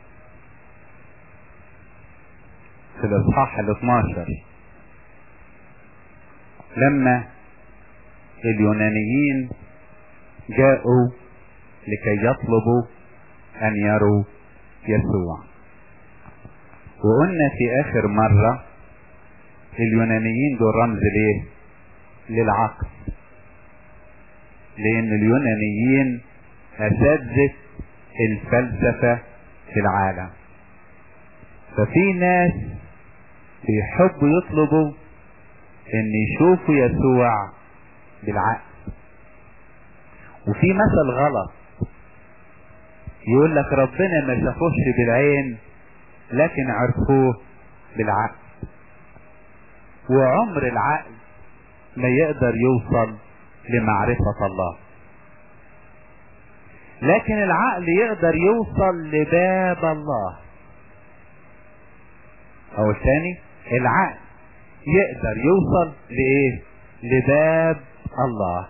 في الاصحاح ال 12 لما اليونانيين جاءوا لكي يطلبوا ان يروا يسوع وقلنا في اخر مرة اليونانيين دول رمز ليه للعقل لان اليونانيين اساتذة الفلسفة في العالم ففي ناس بيحبوا يطلبوا ان يشوفوا يسوع بالعقل وفي مثل غلط يقول لك ربنا ما شافوش بالعين لكن عرفوه بالعقل وعمر العقل ما يقدر يوصل لمعرفة الله لكن العقل يقدر يوصل لباب الله او الثاني العقل يقدر يوصل لايه لباب الله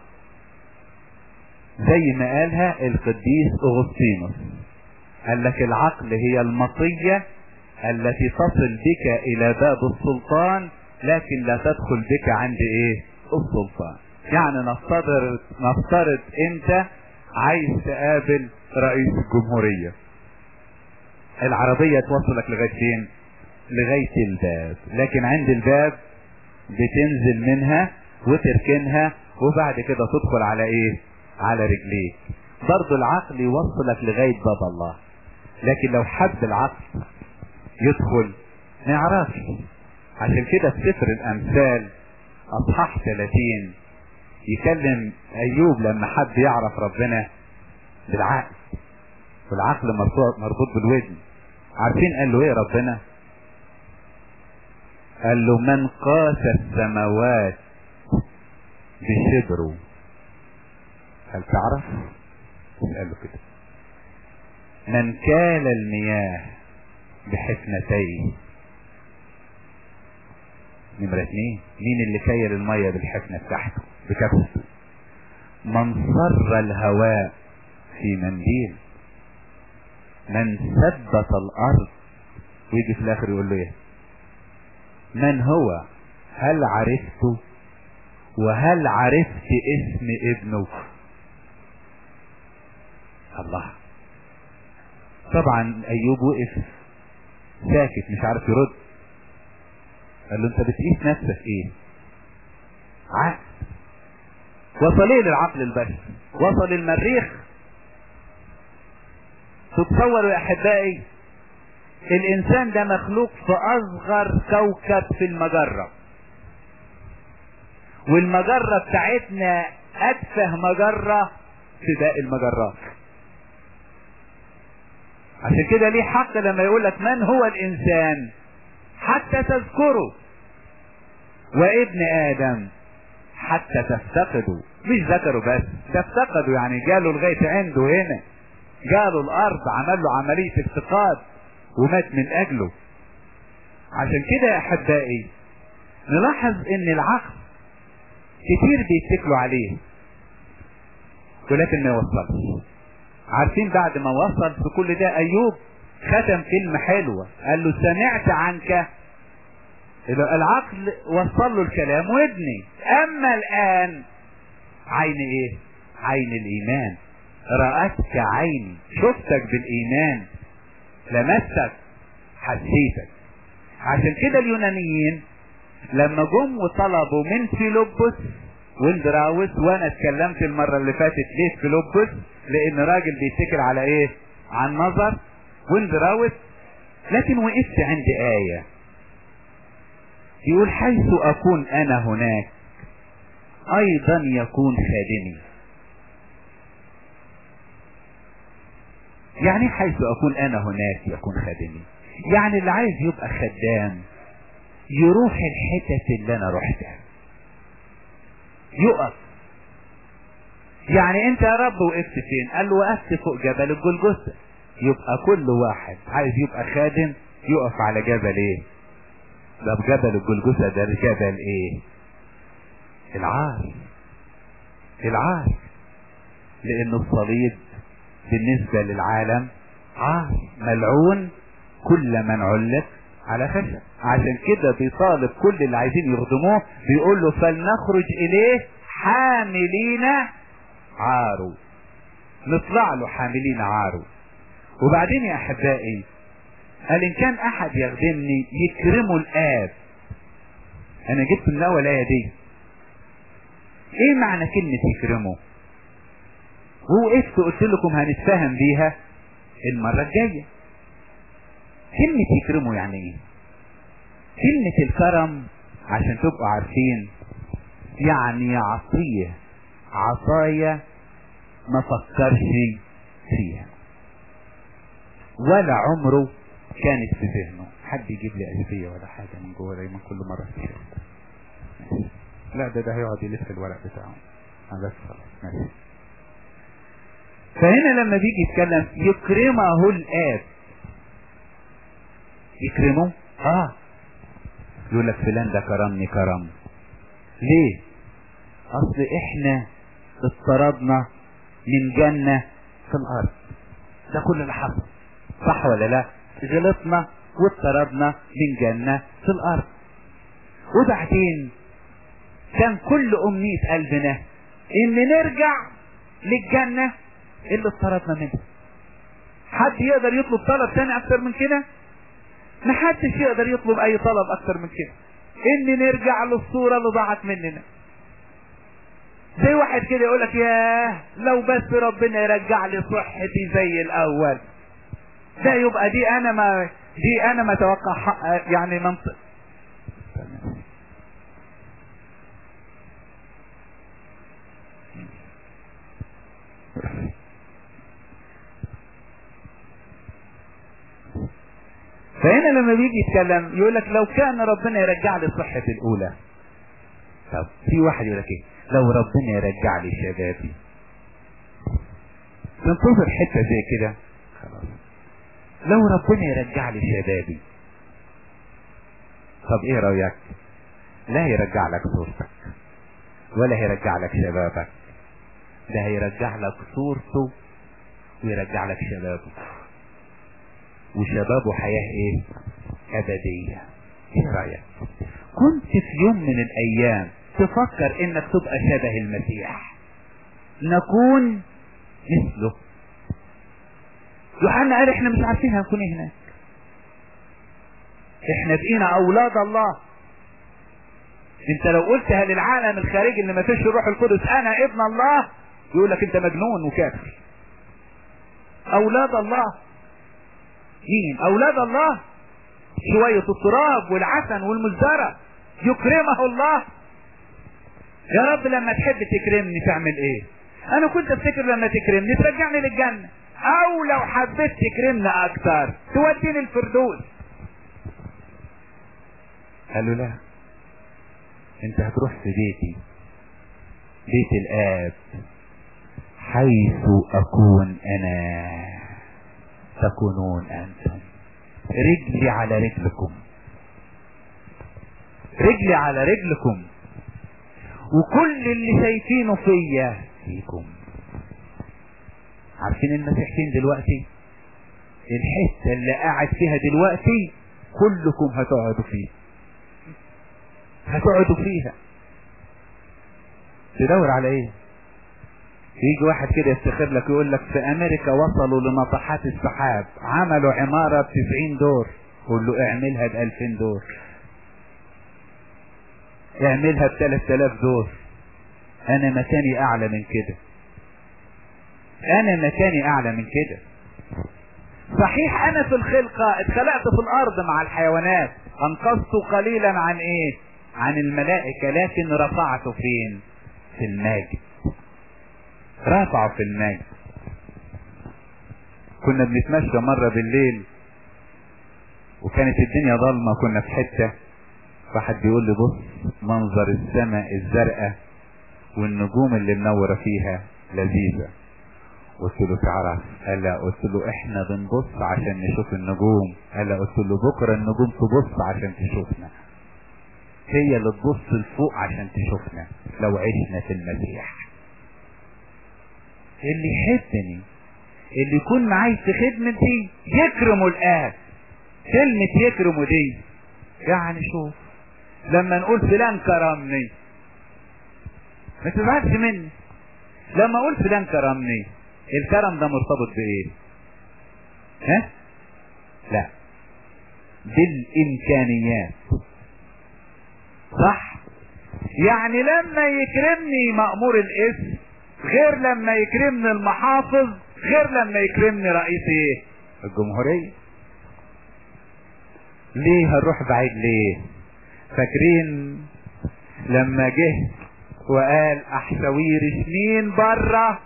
زي ما قالها القديس اغسطينوس قال لك العقل هي المطية التي تصل بك الى باب السلطان لكن لا تدخل بك عند ايه السلطان يعني نفترض نفترض انت عايز تقابل رئيس الجمهورية العربية توصلك لغاية فين لغاية الباب لكن عند الباب بتنزل منها وتركنها وبعد كده تدخل على ايه على رجليك برضو العقل يوصلك لغاية باب الله لكن لو حب العقل يدخل ما يعرفش عشان كده في سفر الامثال اصحاح 30 يكلم ايوب لما حب يعرف ربنا بالعقل والعقل مربوط مربوط بالودن عارفين قال له ايه ربنا قال له من قاس السماوات بشبره هل تعرف قال له كده من كال المياه بحفنتيه نمرة اتنين مين اللي كيل المية بالحفنة بتاعته بكفه من صر الهواء في منديل من ثبت الارض ويجي في الاخر يقول له ايه من هو هل عرفته وهل عرفت اسم ابنه الله طبعا ايوب وقف ساكت مش عارف يرد قال له انت بتقيس نفسك ايه عقل وصل ايه للعقل البشري وصل المريخ تتصوروا يا احبائي الانسان ده مخلوق في اصغر كوكب في المجرة والمجرة بتاعتنا اتفه مجرة في باقي المجرات عشان كده ليه حق لما يقول لك من هو الانسان حتى تذكره وابن ادم حتى تفتقده مش ذكره بس ده افتقده يعني جاله لغاية عنده هنا جاله الارض عمل له عملية افتقاد ومات من اجله عشان كده يا احبائي نلاحظ ان العقل كتير بيتكلوا عليه ولكن ما يوصلش عارفين بعد ما وصل في كل ده ايوب ختم كلمة حلوة قال له سمعت عنك العقل وصل له الكلام وابني اما الان عين ايه عين الايمان رأتك عيني شفتك بالايمان لمستك حسيتك عشان كده اليونانيين لما جم وطلبوا من فيلبس واندراوس وانا اتكلمت المرة اللي فاتت ليه فيلبس لان راجل بيتكل على ايه عن نظر واندراوس لكن وقفت عند آية يقول حيث اكون انا هناك ايضا يكون خادمي يعني حيث اكون انا هناك يكون خادمي يعني اللي عايز يبقى خدام يروح الحتت اللي انا رحتها يقف يعني انت يا رب وقفت فين قال له وقفت فوق جبل الجلجثة يبقى كل واحد عايز يبقى خادم يقف على جبل ايه ده بجبل الجلجثة ده جبل ايه العار العار لان الصليب بالنسبة للعالم عار ملعون كل من علق على خشب عشان كده بيطالب كل اللي عايزين يخدموه بيقول له فلنخرج اليه حاملين عارو نطلع له حاملين عارو وبعدين يا احبائي قال ان كان احد يخدمني يكرمه الاب انا جبت من الاول الايه دي ايه معنى كلمة يكرمه ووقفت قلت لكم هنتفاهم بيها المرة الجاية كلمة يكرمه يعني ايه كلمة الكرم عشان تبقوا عارفين يعني يعطيه عطايا ما فكرش فيها ولا عمره كانت في ذهنه حد يجيب لي ألفية ولا حاجة من جوه دايما كل مرة في لا ده ده هيقعد يلف الورق بتاعه بس خلاص ماشي فهنا لما بيجي يتكلم يكرمه الآب يكرمه اه يقول لك فلان ده كرمني كرم ليه اصل احنا اضطردنا من جنة في الارض ده كل اللي حصل صح ولا لا غلطنا واضطردنا من جنة في الارض وبعدين كان كل امنية قلبنا ان نرجع للجنة اللي اضطردنا منها حد يقدر يطلب طلب تاني اكتر من كده محدش يقدر يطلب اي طلب اكتر من كده ان نرجع للصورة اللي ضاعت مننا زي واحد كده يقول لك ياه لو بس ربنا يرجع لي صحتي زي الاول ده يبقى دي انا ما دي انا ما اتوقع حق يعني منطق فهنا لما بيجي يتكلم يقول لك لو كان ربنا يرجع لي صحتي الاولى طب في واحد يقول لك ايه لو ربنا يرجع لي شبابي تنتظر حته زي كده خلاص لو ربنا يرجع لي شبابي طب ايه رايك لا هيرجع لك صورتك ولا هيرجع لك شبابك ده هيرجع لك صورته ويرجع لك شبابه وشبابه حياة ايه ابدية ايه رأيك كنت في يوم من الايام تفكر انك تبقى شبه المسيح نكون مثله يوحنا قال احنا مش عارفين هنكون إيه هناك احنا بقينا اولاد الله انت لو قلتها للعالم الخارجي اللي ما فيش الروح القدس انا ابن الله يقول لك انت مجنون وكافر اولاد الله مين اولاد الله شوية التراب والعسن والمزدرة يكرمه الله يا رب لما تحب تكرمني تعمل ايه انا كنت افتكر لما تكرمني ترجعني للجنة او لو حبيت تكرمني اكتر توديني الفردوس قالوا لا انت هتروح في بيتي بيت الاب حيث اكون انا تكونون انتم رجلي على رجلكم رجلي على رجلكم وكل اللي شايفينه فيا فيكم عارفين المسيحيين دلوقتي الحتة اللي قاعد فيها دلوقتي كلكم هتقعدوا فيها هتقعدوا فيها تدور على ايه يجي واحد كده يفتخر لك يقول لك في امريكا وصلوا لناطحات السحاب عملوا عمارة بتسعين دور قول له اعملها بألفين دور اعملها بثلاث الاف دور انا مكاني اعلى من كده انا مكاني اعلى من كده صحيح انا في الخلقة اتخلقت في الارض مع الحيوانات انقذت قليلا عن ايه عن الملائكة لكن رفعته فين في الماجد رفعه في الماجد كنا بنتمشى مرة بالليل وكانت الدنيا ضلمة كنا في حتة واحد بيقول لي بص منظر السماء الزرقاء والنجوم اللي منورة فيها لذيذة قلت له تعرف قال لا قلت له احنا بنبص عشان نشوف النجوم قال لا قلت له بكرة النجوم تبص عشان تشوفنا هي اللي تبص لفوق عشان تشوفنا لو عشنا في المسيح اللي يحبني اللي يكون معاي في خدمتي يكرمه الآن كلمة يكرمه دي يعني شوف لما نقول فلان كرمني ما تزعلش مني لما اقول فلان كرمني الكرم ده مرتبط بايه ها لا بالامكانيات صح يعني لما يكرمني مأمور الاسم غير لما يكرمني المحافظ غير لما يكرمني رئيس ايه الجمهورية ليه هنروح بعيد ليه فاكرين لما جه وقال احسويرش مين بره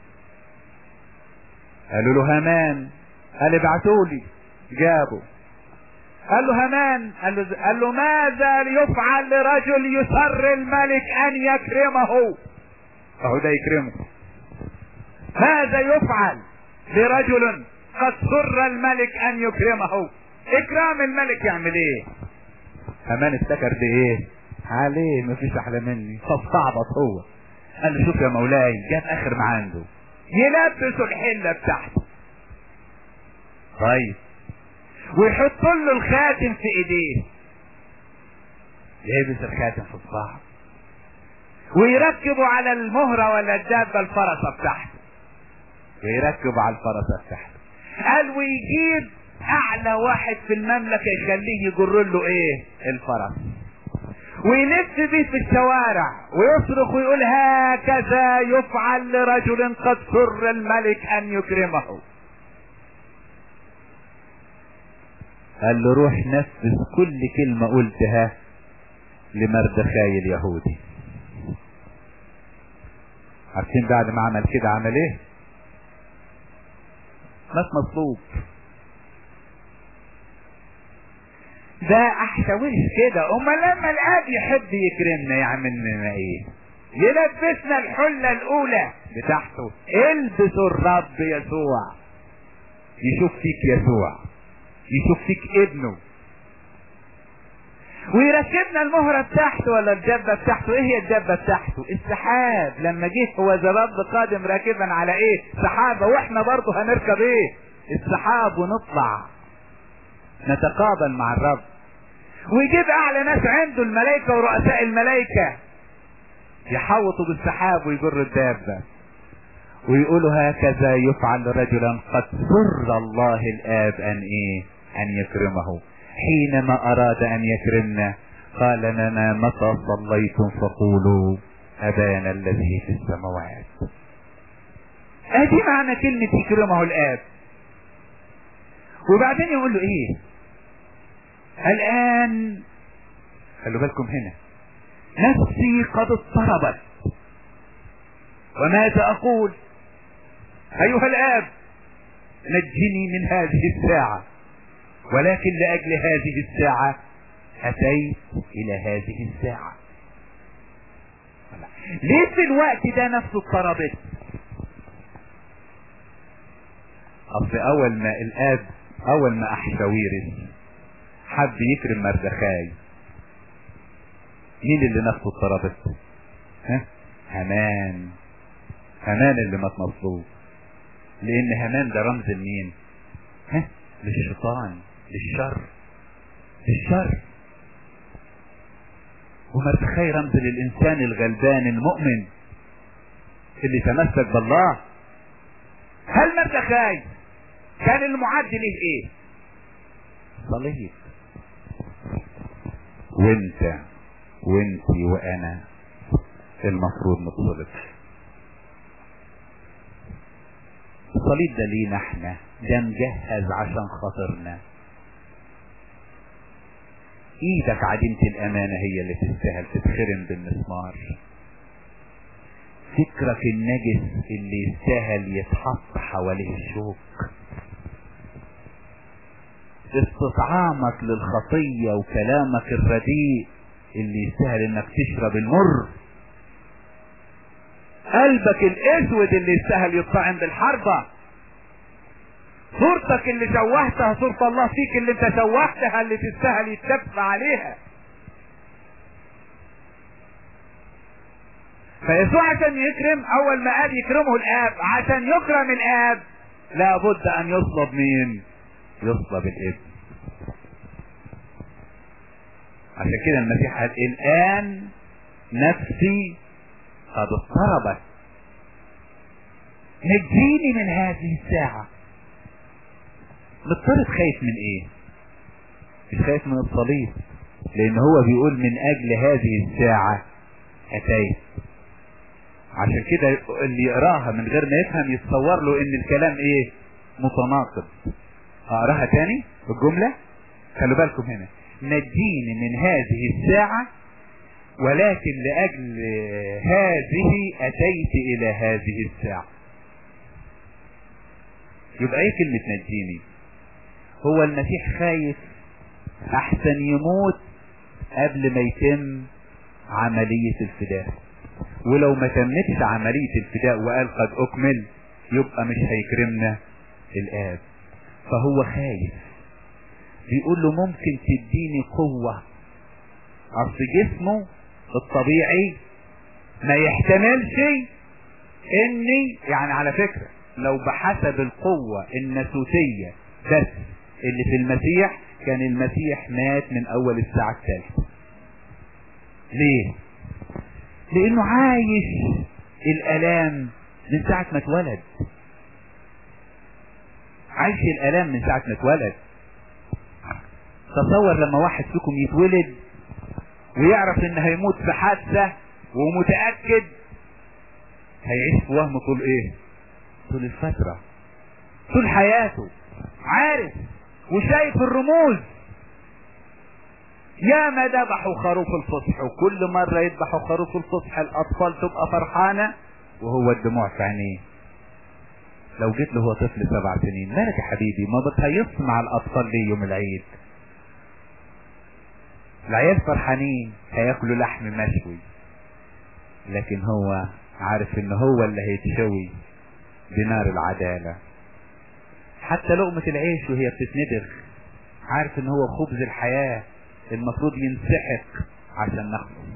قالوا له همان قال ابعتولي جابوا قال له همان قال له, قال له ماذا ليفعل لرجل يسر الملك ان يكرمه اهو ده يكرمه ماذا يفعل لرجل قد سر الملك ان يكرمه اكرام الملك يعمل ايه همان افتكر بايه عليه مفيش احلى مني فاستعبط هو قال له شوف يا مولاي جاب اخر ما عنده يلبسوا الحلة بتاعته طيب ويحط له الخاتم في ايديه يلبس الخاتم في الصباح ويركبوا على المهرة ولا الدابة الفرسة بتاعته ويركبوا على الفرسة بتاعته قال ويجيب اعلى واحد في المملكة يخليه يجر له ايه الفرس ويلف بيه في الشوارع ويصرخ ويقول هكذا يفعل لرجل قد سر الملك ان يكرمه قال له روح نفذ كل كلمة قلتها لمردخاي اليهودي عارفين بعد ما عمل كده عمل ايه مات مطلوب ده احشاويش كده امال لما الاب يحب يكرمنا يعمل لنا ايه يلبسنا الحلة الاولى بتاعته البسوا الرب يسوع يشوف فيك يسوع يشوف فيك ابنه ويركبنا المهرة بتاعته ولا الدبة بتاعته ايه هي الدبة بتاعته السحاب لما جه هو الرب قادم راكبا على ايه سحابة واحنا برضه هنركب ايه السحاب ونطلع نتقابل مع الرب ويجيب اعلى ناس عنده الملائكة ورؤساء الملائكة يحوطوا بالسحاب ويجروا الدابة ويقولوا هكذا يفعل رجلا قد سر الله الاب ان ايه ان يكرمه حينما اراد ان يكرمنا قال لنا متى صليتم فقولوا ابانا الذي في السماوات ادي معنى كلمة يكرمه الاب وبعدين يقول له ايه الان خلوا بالكم هنا نفسي قد اضطربت وماذا اقول ايها الاب نجني من هذه الساعة ولكن لاجل هذه الساعة اتيت الى هذه الساعة ليه في الوقت ده نفسه اضطربت اصل اول ما الاب اول ما احشاويرس حب يكرم مردخاي مين اللي نفسه اضطربت ها همان همان اللي مات مطلوب لان همان ده رمز لمين ها للشيطان للشر للشر ومردخاي رمز للانسان الغلبان المؤمن اللي تمسك بالله هل مردخاي كان المعد ليه ايه صليب وانت وانتي وانا المفروض نطلب الصليب ده لينا احنا ده مجهز عشان خاطرنا ايدك عديمة الامانة هي اللي تستاهل تتخرم بالمسمار فكرك النجس اللي يستاهل يتحط حواليه الشوك استطعامك للخطية وكلامك الرديء اللي يستاهل انك تشرب المر قلبك الاسود اللي يستاهل يطعم بالحربة صورتك اللي شوهتها صورة الله فيك اللي انت شوهتها اللي تستاهل يتدفع عليها فيسوع عشان يكرم اول ما قال يكرمه الاب عشان يكرم الاب لابد ان يصلب مين يصلب الابن عشان كده المسيح قال الان نفسي قد اضطربت نجيني من هذه الساعة مضطرب خايف من ايه مش خايف من الصليب لان هو بيقول من اجل هذه الساعة اتيت عشان كده اللي يقراها من غير ما يفهم يتصور له ان الكلام ايه متناقض اقراها تاني الجملة خلوا بالكم هنا نجيني من هذه الساعة ولكن لأجل هذه أتيت إلى هذه الساعة يبقى ايه كلمة نجيني هو المسيح خايف احسن يموت قبل ما يتم عملية الفداء ولو ما تمتش عملية الفداء وقال قد اكمل يبقى مش هيكرمنا الاب فهو خايف بيقول له ممكن تديني قوة اصل جسمه الطبيعي ما يحتملش اني يعني على فكرة لو بحسب القوة الناسوتية بس اللي في المسيح كان المسيح مات من اول الساعة الثالثة ليه لانه عايش الالام من ساعة ما اتولد عايش الالام من ساعة ما اتولد تصور لما واحد فيكم يتولد ويعرف ان هيموت في حادثة ومتأكد هيعيش في وهم طول ايه طول الفترة طول حياته عارف وشايف الرموز يا ما ذبحوا خروف الفصح وكل مرة يذبحوا خروف الفصح الأطفال تبقى فرحانة وهو الدموع في عينيه لو جيت له هو طفل سبع سنين مالك يا حبيبي ما بتهيص مع الأطفال ليه يوم العيد العيال فرحانين هياكلوا لحم مشوي لكن هو عارف ان هو اللي هيتشوي بنار العدالة حتى لقمة العيش وهي بتتندغ عارف ان هو خبز الحياة المفروض ينسحق عشان ناخده